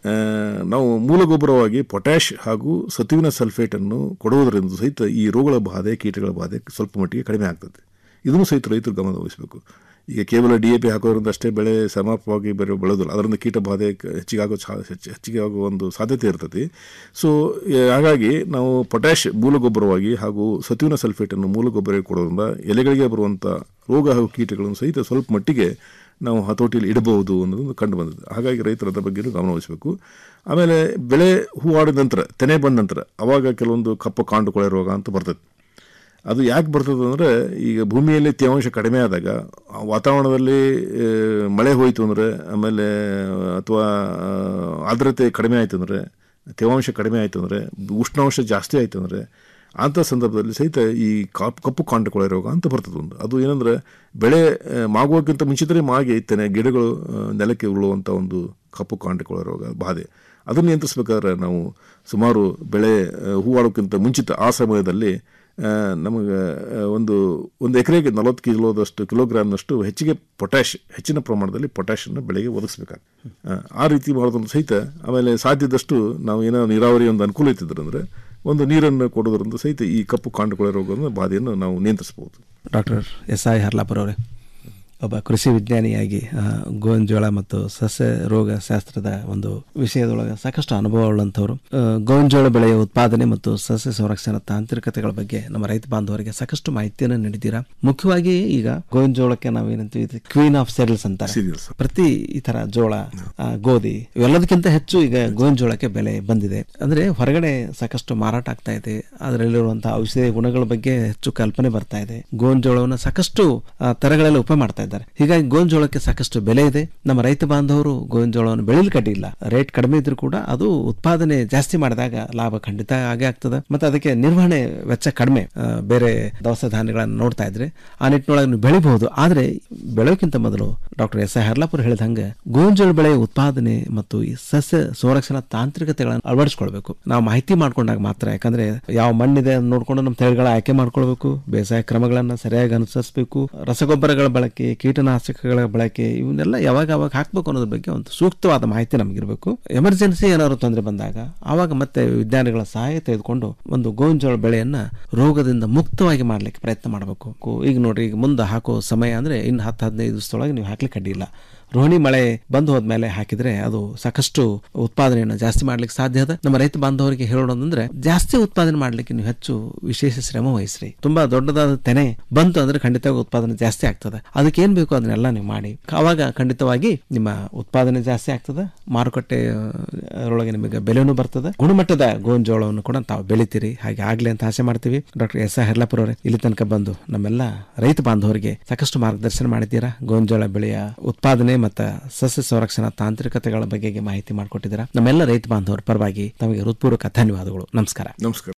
ನಾವು ಮೂಲ ಗೊಬ್ಬರವಾಗಿ ಪೊಟ್ಯಾಷ್ ಹಾಗೂ ಸತುವಿನ ಸಲ್ಫೇಟನ್ನು ಕೊಡುವುದರಿಂದ ಸಹಿತ ಈ ರೋಗಗಳ ಬಾಧೆ ಕೀಟಗಳ ಬಾಧೆ ಸ್ವಲ್ಪ ಮಟ್ಟಿಗೆ ಕಡಿಮೆ ಆಗ್ತದೆ ಇದನ್ನು ಸಹಿತ ರೈತರು ಗಮನ ವಹಿಸಬೇಕು ಈಗ ಕೇವಲ ಡಿ ಎ ಪಿ ಹಾಕೋದ್ರಿಂದ ಅಷ್ಟೇ ಬೆಳೆ ಸಮರ್ಪಕವಾಗಿ ಬೆಳೆ ಬೆಳೆಯೋದಿಲ್ಲ ಅದರಿಂದ ಕೀಟ ಬಾಧೆ ಕ- ಹೆಚ್ಚಿಗೆ ಆಗೋ ಛಾ- ಹೆಚ್ಚು- ಹೆಚ್ಚಿಗೆ ಆಗೋ ಒಂದು ಸಾಧ್ಯತೆ ಇರ್ತದೆ ಸೊ ಹಾಗಾಗಿ ನಾವು ಪೊಟ್ಯಾಷ್ ಮೂಲ ಗೊಬ್ಬರವಾಗಿ ಹಾಗೂ ಸತುವಿನ ಸಲ್ಫೇಟನ್ನು ಮೂಲ ಗೊಬ್ಬರ ಕೊಡೋದ್ರಿಂದ ಎಲೆಗಳಿಗೆ ಬರುವಂಥ ರೋಗ ಹಾಗೂ ಕೀಟಗಳನ್ನು ಸಹಿತ ಸ್ವಲ್ಪ ಮಟ್ಟಿಗೆ ನಾವು ಹತೋಟಿಯಲ್ಲಿ ಇಡಬಹುದು ಅನ್ನೋದು ಕಂಡು ಬಂದಿದೆ ಹಾಗಾಗಿ ರೈತರ ಅದರ ಬಗ್ಗೆನೂ ಗಮನ ವಹಿಸಬೇಕು ಆಮೇಲೆ ಬೆಳೆ ಹೂ ಆಡಿದ ನಂತರ ತೆನೆ ಬಂದ ನಂತರ ಅವಾಗ ಕೆಲವೊಂದು ಕಪ್ಪು ಕಾಂಡು ಕೊಳೆ ರೋಗ ಅಂತ ಬರ್ತದೆ ಅದು ಯಾಕೆ ಬರ್ತದೆ ಅಂದರೆ ಈಗ ಭೂಮಿಯಲ್ಲಿ ತೇವಾಂಶ ಕಡಿಮೆ ಆದಾಗ ಆ ವಾತಾವರಣದಲ್ಲಿ ಆ, ಮಳೆ ಹೋಯಿತು ಅಂದರೆ ಆಮೇಲೆ ಅಥವಾ ಆ, ಆರ್ದ್ರತೆ ಕಡಿಮೆ ಆಯಿತು ಅಂದರೆ ತೇವಾಂಶ ಕಡಿಮೆ ಆಯಿತು ಅಂದರೆ ಉಷ್ಣಾಂಶ ಜಾಸ್ತಿ ಆಯಿತು ಅಂದರೆ ಅಂಥ ಸಂದರ್ಭದಲ್ಲಿ ಸಹಿತ ಈ ಕಾಪ್ ಕಪ್ಪು ಕಾಂಡ ಕೊಳೆ ರೋಗ ಅಂತ ಬರ್ತದೆ ಒಂದು ಅದು ಏನಂದರೆ ಬೆಳೆ ಆ, ಮಾಗುವಕ್ಕಿಂತ ಮುಂಚಿತನೇ ಮಾಗಿ ತೆನೆ ಗಿಡಗಳು ಆ, ನೆಲಕ್ಕೆ ಉರುಳುವಂಥ ಒಂದು ಕಪ್ಪು ಕಾಂಡ ಕೊಳೆ ರೋಗ ಬಾಧೆ ಅದನ್ನು ನಿಯಂತ್ರಿಸಬೇಕಾದ್ರೆ ನಾವು ಸುಮಾರು ಬೆಳೆ ಆ, ಹೂವಾಡೋಕ್ಕಿಂತ ಮುಂಚಿತ ಆ ಸಮಯದಲ್ಲಿ ಆ, ನಮಗೆ ಆ, ಒಂದು ಒಂದು ಎಕರೆಗೆ ನಲವತ್ತು ಕಿಲೋದಷ್ಟು ಕಿಲೋಗ್ರಾಮ್ನಷ್ಟು ಹೆಚ್ಚಿಗೆ ಪೊಟ್ಯಾಷ್ ಹೆಚ್ಚಿನ ಪ್ರಮಾಣದಲ್ಲಿ ಪೊಟ್ಯಾಷನ್ನು ಬೆಳೆಗೆ ಒದಗಿಸ್ಬೇಕಾಗ್ತದೆ ಆ, ಆ ರೀತಿ ಮಾಡೋದ್ರಿಂದ ಸಹಿತ ಆಮೇಲೆ ಸಾಧ್ಯದಷ್ಟು ನಾವು ಏನೋ ನೀರಾವರಿ ಒಂದು ಅನುಕೂಲ ಇತ್ತಿದ್ರೆ ಅಂದರೆ ಒಂದು ನೀರನ್ನು ಕೊಡೋದ್ರಿಂದ ಸಹಿತ ಈ ಕಪ್ಪು ಕಾಂಡುಕೊಳೆ ರೋಗದ ಬಾಧೆಯನ್ನು ನಾವು ನಿಯಂತ್ರಿಸಬಹುದು ಡಾಕ್ಟರ್ ಎಸ್ ಐ ಹರ್ಲಾಪುರ ಅವರೇ ಒಬ್ಬ ಕೃಷಿ ವಿಜ್ಞಾನಿಯಾಗಿ ಆ, ಗೋವಿನ ಜೋಳ ಮತ್ತು ಸಸ್ಯ ರೋಗ ಶಾಸ್ತ್ರದ ಒಂದು ವಿಷಯದೊಳಗೆ ಸಾಕಷ್ಟು ಅನುಭವ ಉಳ್ಳಂಥವ್ರು ಆ, ಗೋವಿನ ಜೋಳ ಬೆಳೆಯ ಉತ್ಪಾದನೆ ಮತ್ತು ಸಸ್ಯ ಸಂರಕ್ಷಣಾ ತಾಂತ್ರಿಕತೆಗಳ ಬಗ್ಗೆ ನಮ್ಮ ರೈತ ಬಾಂಧವರಿಗೆ ಸಾಕಷ್ಟು ಮಾಹಿತಿಯನ್ನು ನೀಡಿದ್ದೀರಾ ಮುಖ್ಯವಾಗಿ ಈಗ ಗೋವಿನ ಜೋಳಕ್ಕೆ ನಾವು ಏನಂತೀವಿ ಕ್ವೀನ್ ಆಫ್ ಸೆರಿಲ್ಸ್ ಅಂತಾರೆ Cereals. ಪ್ರತಿ ಈ ತರ ಜೋಳ ಆ, ಗೋಧಿ ಇವೆಲ್ಲದಕ್ಕಿಂತ ಹೆಚ್ಚು ಈಗ ಗೋವಿನ ಜೋಳಕ್ಕೆ ಬೆಲೆ ಬಂದಿದೆ ಅಂದ್ರೆ ಹೊರಗಡೆ ಸಾಕಷ್ಟು ಮಾರಾಟ ಆಗ್ತಾ ಇದೆ ಅದರಲ್ಲಿರುವಂತಹ ಔಷಧಿ ಗುಣಗಳ ಬಗ್ಗೆ ಹೆಚ್ಚು ಕಲ್ಪನೆ ಬರ್ತಾ ಇದೆ ಗೋವಿನ ಜೋಳವನ್ನು ಸಾಕಷ್ಟು ಆ, ತರಗಳಲ್ಲಿ ಉಪಯೋಗ ಮಾಡ್ತಾ ಇದ್ದಾರೆ ಹೀಗಾಗಿ ಗೋವಿನ ಜೋಳಕ್ಕೆ ಸಾಕಷ್ಟು ಬೆಲೆ ಇದೆ ನಮ್ಮ ರೈತ ಬಾಂಧವರು ಗೋವಿನ ಜೋಳವನ್ನು ಬೆಳಿಲಿಕ್ಕೆ ಅಡ್ಡಿಲ್ಲ ರೇಟ್ ಕಡಿಮೆ ಇದ್ರೂ ಕೂಡ ಅದು ಉತ್ಪಾದನೆ ಜಾಸ್ತಿ ಮಾಡಿದಾಗ ಲಾಭ ಖಂಡಿತ ಆಗೇ ಆಗ್ತದೆ ಮತ್ತೆ ಅದಕ್ಕೆ ನಿರ್ವಹಣೆ ವೆಚ್ಚ ಕಡಿಮೆ ಆ, ಬೇರೆ ದವಸ ಧಾನ್ಯಗಳನ್ನು ನೋಡ್ತಾ ಇದ್ರೆ ಆ ನಿಟ್ಟಿನೊಳಗೆ ನೀವು ಬೆಳಿಬಹುದು ಆದ್ರೆ ಬೆಳೆಯೋಕ್ಕಿಂತ ಮೊದಲು ಡಾಕ್ಟರ್ ಎಸ್ ಐ ಹರ್ಲಾಪುರ ಹೇಳಿದ ಹಂಗೆ ಗೋವಿನ ಜೋಳ ಬೆಳೆಯ ಉತ್ಪಾದನೆ ಮತ್ತು ಈ ಸಸ್ಯ ಸಂರಕ್ಷಣಾ ತಾಂತ್ರಿಕತೆಗಳನ್ನು ಅಳವಡಿಸ್ಕೊಳ್ಬೇಕು ನಾವು ಮಾಹಿತಿ ಮಾಡ್ಕೊಂಡಾಗ ಮಾತ್ರ ಯಾಕಂದ್ರೆ ಯಾವ ಮಣ್ಣಿದೆ ಅಂತ ನೋಡ್ಕೊಂಡು ನಮ್ಮ ತಳಿಗಳ ಆಯ್ಕೆ ಮಾಡ್ಕೊಳ್ಬೇಕು ಬೇಸಾಯ ಕ್ರಮಗಳನ್ನ ಸರಿಯಾಗಿ ಅನುಸರಿಸಬೇಕು ರಸಗೊಬ್ಬರಗಳ ಬಳಕೆ ಕೀಟನಾಶಕಗಳ ಬಳಕೆ ಇವನ್ನೆಲ್ಲ ಯಾವಾಗ ಅವಾಗ ಹಾಕ್ಬೇಕು ಅನ್ನೋದ್ರ ಬಗ್ಗೆ ಒಂದು ಸೂಕ್ತವಾದ ಮಾಹಿತಿ ನಮಗಿರ್ಬೇಕು ಎಮರ್ಜೆನ್ಸಿ ಏನಾದ್ರು ತೊಂದರೆ ಬಂದಾಗ ಆವಾಗ ಮತ್ತೆ ವಿಜ್ಞಾನಿಗಳ ಸಹಾಯ ತೆಗೆದುಕೊಂಡು ಒಂದು ಗೋವಿನ ಜೋಳ ಬೆಳೆಯನ್ನ ರೋಗದಿಂದ ಮುಕ್ತವಾಗಿ ಮಾಡ್ಲಿಕ್ಕೆ ಪ್ರಯತ್ನ ಮಾಡಬೇಕು ಈಗ ನೋಡ್ರಿ ಈಗ ಮುಂದೆ ಹಾಕೋ ಸಮಯ ಅಂದ್ರೆ ಇನ್ನು ಹತ್ತು ಹದಿನೈದು ದಿವಸದೊಳಗೆ ನೀವು ಹಾಕ್ಲಿಕ್ಕೆ ಅಡ್ಡಿಲ್ಲ ರೋಹಿಣಿ ಮಳೆ ಬಂದು ಹೋದ್ಮೇಲೆ ಹಾಕಿದ್ರೆ ಅದು ಸಾಕಷ್ಟು ಉತ್ಪಾದನೆಯನ್ನು ಜಾಸ್ತಿ ಮಾಡ್ಲಿಕ್ಕೆ ಸಾಧ್ಯ ಅದ ನಮ್ಮ ರೈತ ಬಾಂಧವರಿಗೆ ಹೇಳೋದಂದ್ರೆ ಜಾಸ್ತಿ ಉತ್ಪಾದನೆ ಮಾಡ್ಲಿಕ್ಕೆ ನೀವು ಹೆಚ್ಚು ವಿಶೇಷ ಶ್ರಮ ವಹಿಸ್ರಿ ತುಂಬಾ ದೊಡ್ಡದಾದ ತೆನೆ ಬಂತು ಅಂದ್ರೆ ಖಂಡಿತವಾಗಿ ಉತ್ಪಾದನೆ ಜಾಸ್ತಿ ಆಗ್ತದೆ ಅದಕ್ಕೆ ಏನ್ ಬೇಕು ಅದನ್ನೆಲ್ಲ ನೀವು ಮಾಡಿ ಆವಾಗ ಖಂಡಿತವಾಗಿ ನಿಮ್ಮ ಉತ್ಪಾದನೆ ಜಾಸ್ತಿ ಆಗ್ತದೆ ಮಾರುಕಟ್ಟೆ ಆ, ಒಳಗೆ ನಿಮಗೆ ಬೆಲೆನೂ ಬರ್ತದೆ ಗುಣಮಟ್ಟದ ಗೋವಿನ ಜೋಳವನ್ನು ಕೂಡ ತಾವು ಬೆಳಿತೀರಿ ಹಾಗೆ ಆಗ್ಲಿ ಅಂತ ಆಸೆ ಮಾಡ್ತೀವಿ ಡಾಕ್ಟರ್ ಎಸ್ ಆರ್ ಹೆರ್ಲಾಪುರ ಅವರೇ ಇಲ್ಲಿ ತನಕ ಬಂದು ನಮ್ಮೆಲ್ಲ ರೈತ ಬಾಂಧವರಿಗೆ ಸಾಕಷ್ಟು ಮಾರ್ಗದರ್ಶನ ಮಾಡಿದ್ದೀರಾ ಗೋವಿನ ಜೋಳ ಬೆಳೆಯ ಉತ್ಪಾದನೆ ಮತ್ತು ಸಸ್ಯ ಸಂರಕ್ಷಣಾ ತಾಂತ್ರಿಕತೆಗಳ ಬಗೆಗೆ ಮಾಹಿತಿ ಮಾಡಿಕೊಟ್ಟಿದ್ದೀರಾ ನಮ್ಮೆಲ್ಲ ರೈತ ಬಾಂಧವರ ಪರವಾಗಿ ತಮಗೆ ಹೃತ್ಪೂರ್ವಕ ಧನ್ಯವಾದಗಳು ನಮಸ್ಕಾರ ನಮಸ್ಕಾರ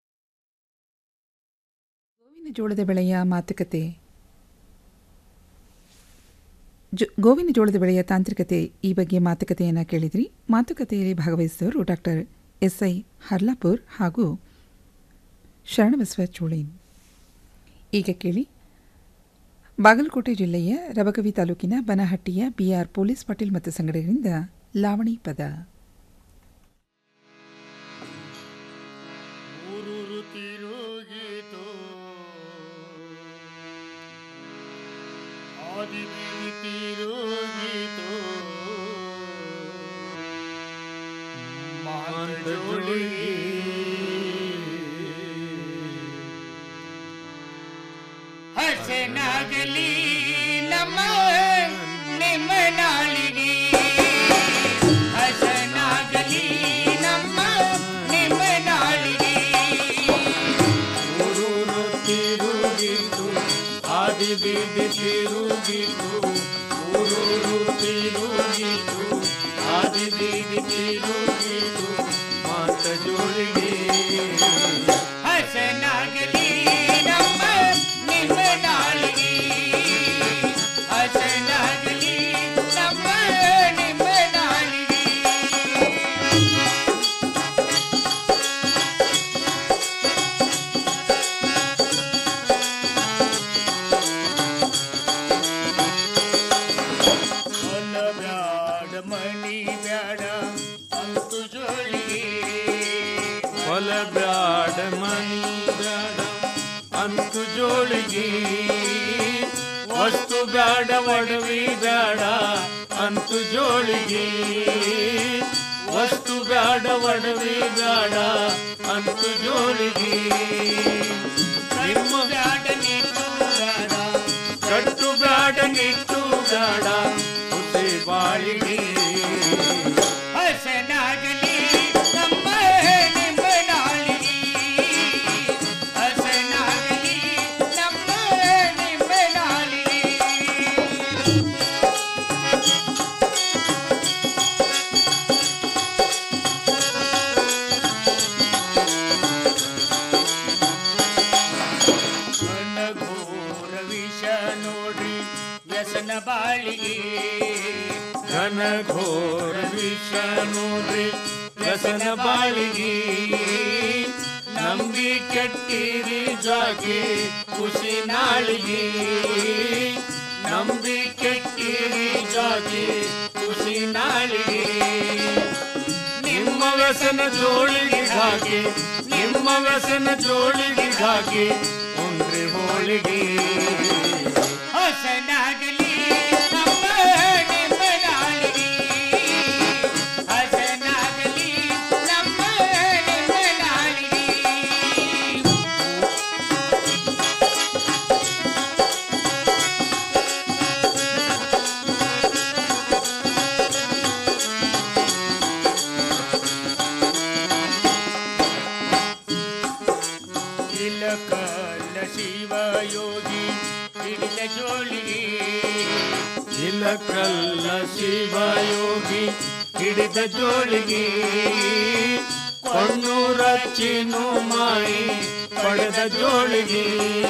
ಗೋವಿನ ಜೋಳದ ಬೆಳೆಯ ಮಾತುಕತೆ ಜೊ- ಗೋವಿನ ಜೋಳದ ಬೆಳೆಯ ತಾಂತ್ರಿಕತೆ ಈ ಬಗ್ಗೆ ಮಾತುಕತೆಯನ್ನು ಕೇಳಿದ್ರಿ ಮಾತುಕತೆಯಲ್ಲಿ ಭಾಗವಹಿಸಿದವರು ಡಾಕ್ಟರ್ ಎಸ್ ಐ ಹರ್ಲಾಪುರ್ ಹಾಗೂ ಶರಣಬಸವ ಚೋಳೇನ್ ಈಗ ಕೇಳಿ ಬಾಗಲಕೋಟೆ ಜಿಲ್ಲೆಯ ರಬಕವಿ ತಾಲೂಕಿನ ಬನಹಟ್ಟಿಯ ಬಿಆರ್ ಪೊಲೀಸ್ ಪಾಟೀಲ್ ಮತ್ತು ಸಂಘಟನೆಯಿಂದ ಲಾವಣಿ ಪದ ಹಸನಾಗಲಿ ನಮ್ಮ ನಿಮ್ಮ ನಾಳಿಗೆ ಹಸನಾಗಲಿ ನಮ್ಮ ನಿಮ್ಮ ನಾಳಿಗೆ ಊರೂರು ತಿರುಗಿತು ಆದಿ ಬೀದಿ ತಿರುಗಿತು ಊರೂರು ತಿರುಗಿತು ಆದಿ ಬೀದಿ ತಿರುಗಿತು ಮಾತ ಜೋಳಿಗೆ ಬ್ಯಾಡ ಮನಿ ಬ್ಯಾಡ ಅಂತು ಜೋಳಿಗೆ ವಸ್ತು ಬ್ಯಾಡ ಒಡವಿ ಬ್ಯಾಡ ಅಂತು ಜೋಳಿಗೆ ವಸ್ತು ಬ್ಯಾಡ ಒಡವಿ ಬ್ಯಾಡ ಅಂತು ಜೋಳಿಗೆ ನಿಮ್ಮ ಬ್ಯಾಡ ನಿಟ್ಟು ಬ್ಯಾಡ ಕಟ್ಟು ಬ್ಯಾಡ ನಿಟ್ಟು ಬ್ಯಾಡ ಹುಸಿ ಬಾಳಿಗೆ ಹಸನಾಗಲಿ ನಮ್ಮ ನಿಮ್ಮ ನಾಳಿಗೆ ಹಸನಾಗಲಿ ನಮ್ಮ ನಿಮ್ಮ ನಾಳಿಗೆ ಘನಘೋರ ವಿಷ ನೋಡ್ರಿ ವ್ಯಸನ ಬಾಳಿಗೆ ಘನಘೋರ ವಿಷ ನೋಡ್ರಿ ವ್ಯಸನ ಬಾಳಿಗೆ ನಂಬಿ ಕೆಟ್ಟಿರಿ ಜಾಗಿ ಖುಷಿ ನಾಳಿಗೆ ನಂಬಿ ಕೆಟ್ಟಿರಿ ಜಾಗಿ ಖುಷಿ ನಾಳಿಗೆ ನಿಮ್ಮ ವ್ಯಸನ ಜೋಳಿಗೆ ಹಾಕಿ ನಿಮ್ಮ ವ್ಯಸನ ಜೋಳಿಗೆ ಹಾಕಿ ಉಂಡ್ರಿ ಹೋಳಿಗೆ ಹಸನಾಗಲಿ ನಮ್ಮ ನಿಮ್ಮ ನಾಳಿಗೆ ಹಸನಾಗಲಿ ನಮ್ಮ ನಿಮ್ಮ ನಾಳಿಗೆ ಇಲಕಲ್ಲ ಶಿವಯೋಗಿ ಹಿಡಿದ ಜೋಳಿಗೆ ಇಲಕಲ್ಲ ಶಿವಯೋಗಿ ಹಿಡಿದ ಜೋಳಿಗೆ ಕೊಂಡೂರಚ್ಚಿನು ಮಾಯಿ ಪಡೆದ ಜೋಳಿಗೆ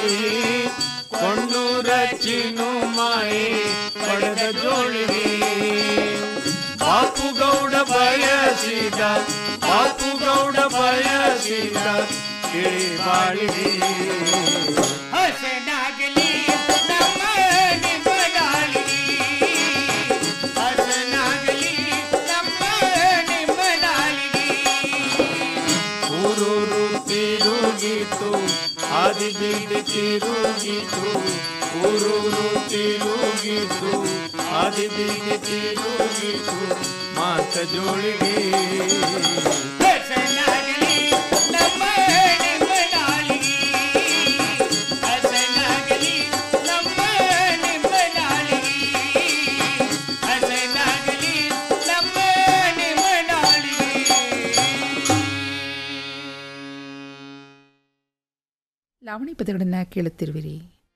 ಕೊಂಡೂರಚ್ಚಿನು ಮಾಯಿ ಪಡೆದ ಜೋಳಿಗೆ ಬಾಪು ಗೌಡ ಬಯಸಿದ ಬಾಪು ಗೌಡ ಬಯಸಿದ ಕಿಳಿ ಬಾಳಿಗೆ ಹಸನಾಗಲಿ ನಮ್ಮ ನಿಮ್ಮ ನಾಳಿಗೆ ಹಸನಾಗಲಿ ನಮ್ಮ ನಿಮ್ಮ ನಾಳಿಗೆ ಊರೂರು ತಿರುಗಿತು ಆದಿ ಬೀದಿ ತಿರುಗಿತು ಊರೂರು ತಿರುಗಿತು ಆದಿ ಬೀದಿ ತಿರುಗಿತು ಮಾತ ಜೋಳಿಗೆ ಹಸನಾಗಲಿ ನಮ್ಮ ನಿಮ್ಮ ನಾಳಿಗೆ ಹಸನಾಗಲಿ ನಮ್ಮ ನಿಮ್ಮ ನಾಳಿಗೆ ಹಸನಾಗಲಿ ನಮ್ಮ ನಿಮ್ಮ ನಾಳಿಗೆ ಲಾವಣಿ ಪದಗಳನ್ನು ಕೇಳುತ್ತಿರುವಿರಿ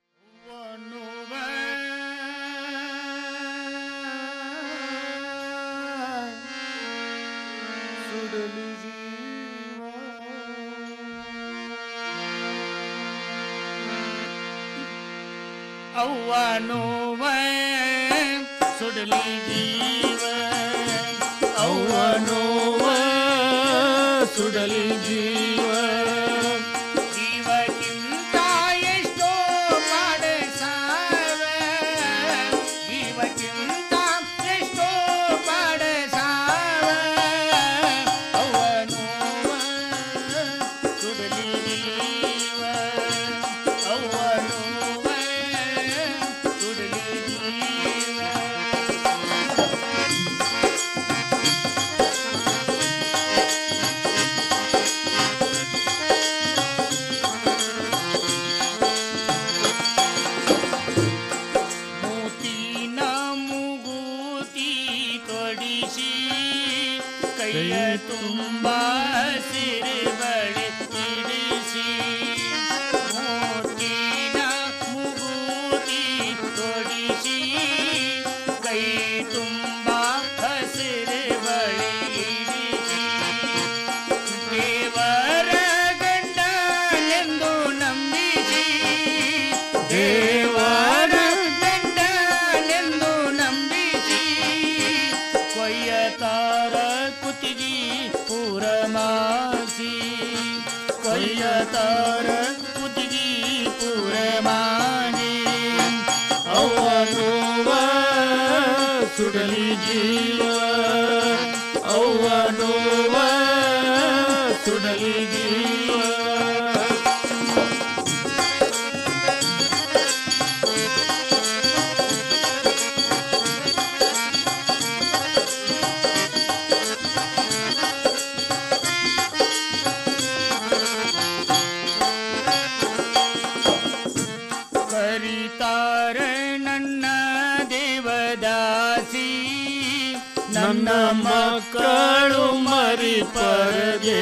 ಅವ್ವ ನೋವ ಸುಡಲಿ ಜೀವ ಅವ್ವ ನೋವ ಸುಡಲಿ ಜೀವ ಜೀವಕ್ಕಿಂತ ಎಷ್ಟೋ ಮಾಡೆ ಸಾವ ಜೀವಕ್ಕಿಂತ ಎಷ್ಟೋ ಮಾಡೆ ಸಾವ ಅವ್ವ ನೋವ ಸುಡಲಿ ಜೀವ ಅವ್ವ ನೋವ ಸುಡಲಿ ಜೀವ ಮೂತಿನ ಮೂಗುತಿ ತೊಡಿಸಿ ಕೈಯ ತುಂಬ ಸಿರೆ ಬಳೆ ಇಡಿಸಿ ಮೂತಿನ ಮೂಗುತಿ ತೊಡಿಸಿ ಕೈ ತುಂಬ ಹಸಿರೆ ಬಳೆ ಇಡಿಸಿ ದೇವರ ಗಂಡನೆಂದು ನಂಬಿಸಿ ದೇವರ ಗಂಡನೆಂದು ನಂಬಿಸಿ ಕೊಯ್ಯತಾರ ಕುತಿಗಿ ಪೂರಮಾಸಿ ಕೊಯ್ಯತಾರ ಕುತಿಗಿ ಪೂರಮಾನಿ ಅವನುವ ಸುಡಲಿ ಜೀವ ಅವನುವ ಸುಡಲಿ ಜೀವ ದಾಸಿ ನನ್ನ ಮಕ್ಕಳು ಮರಿ ಪರದೆ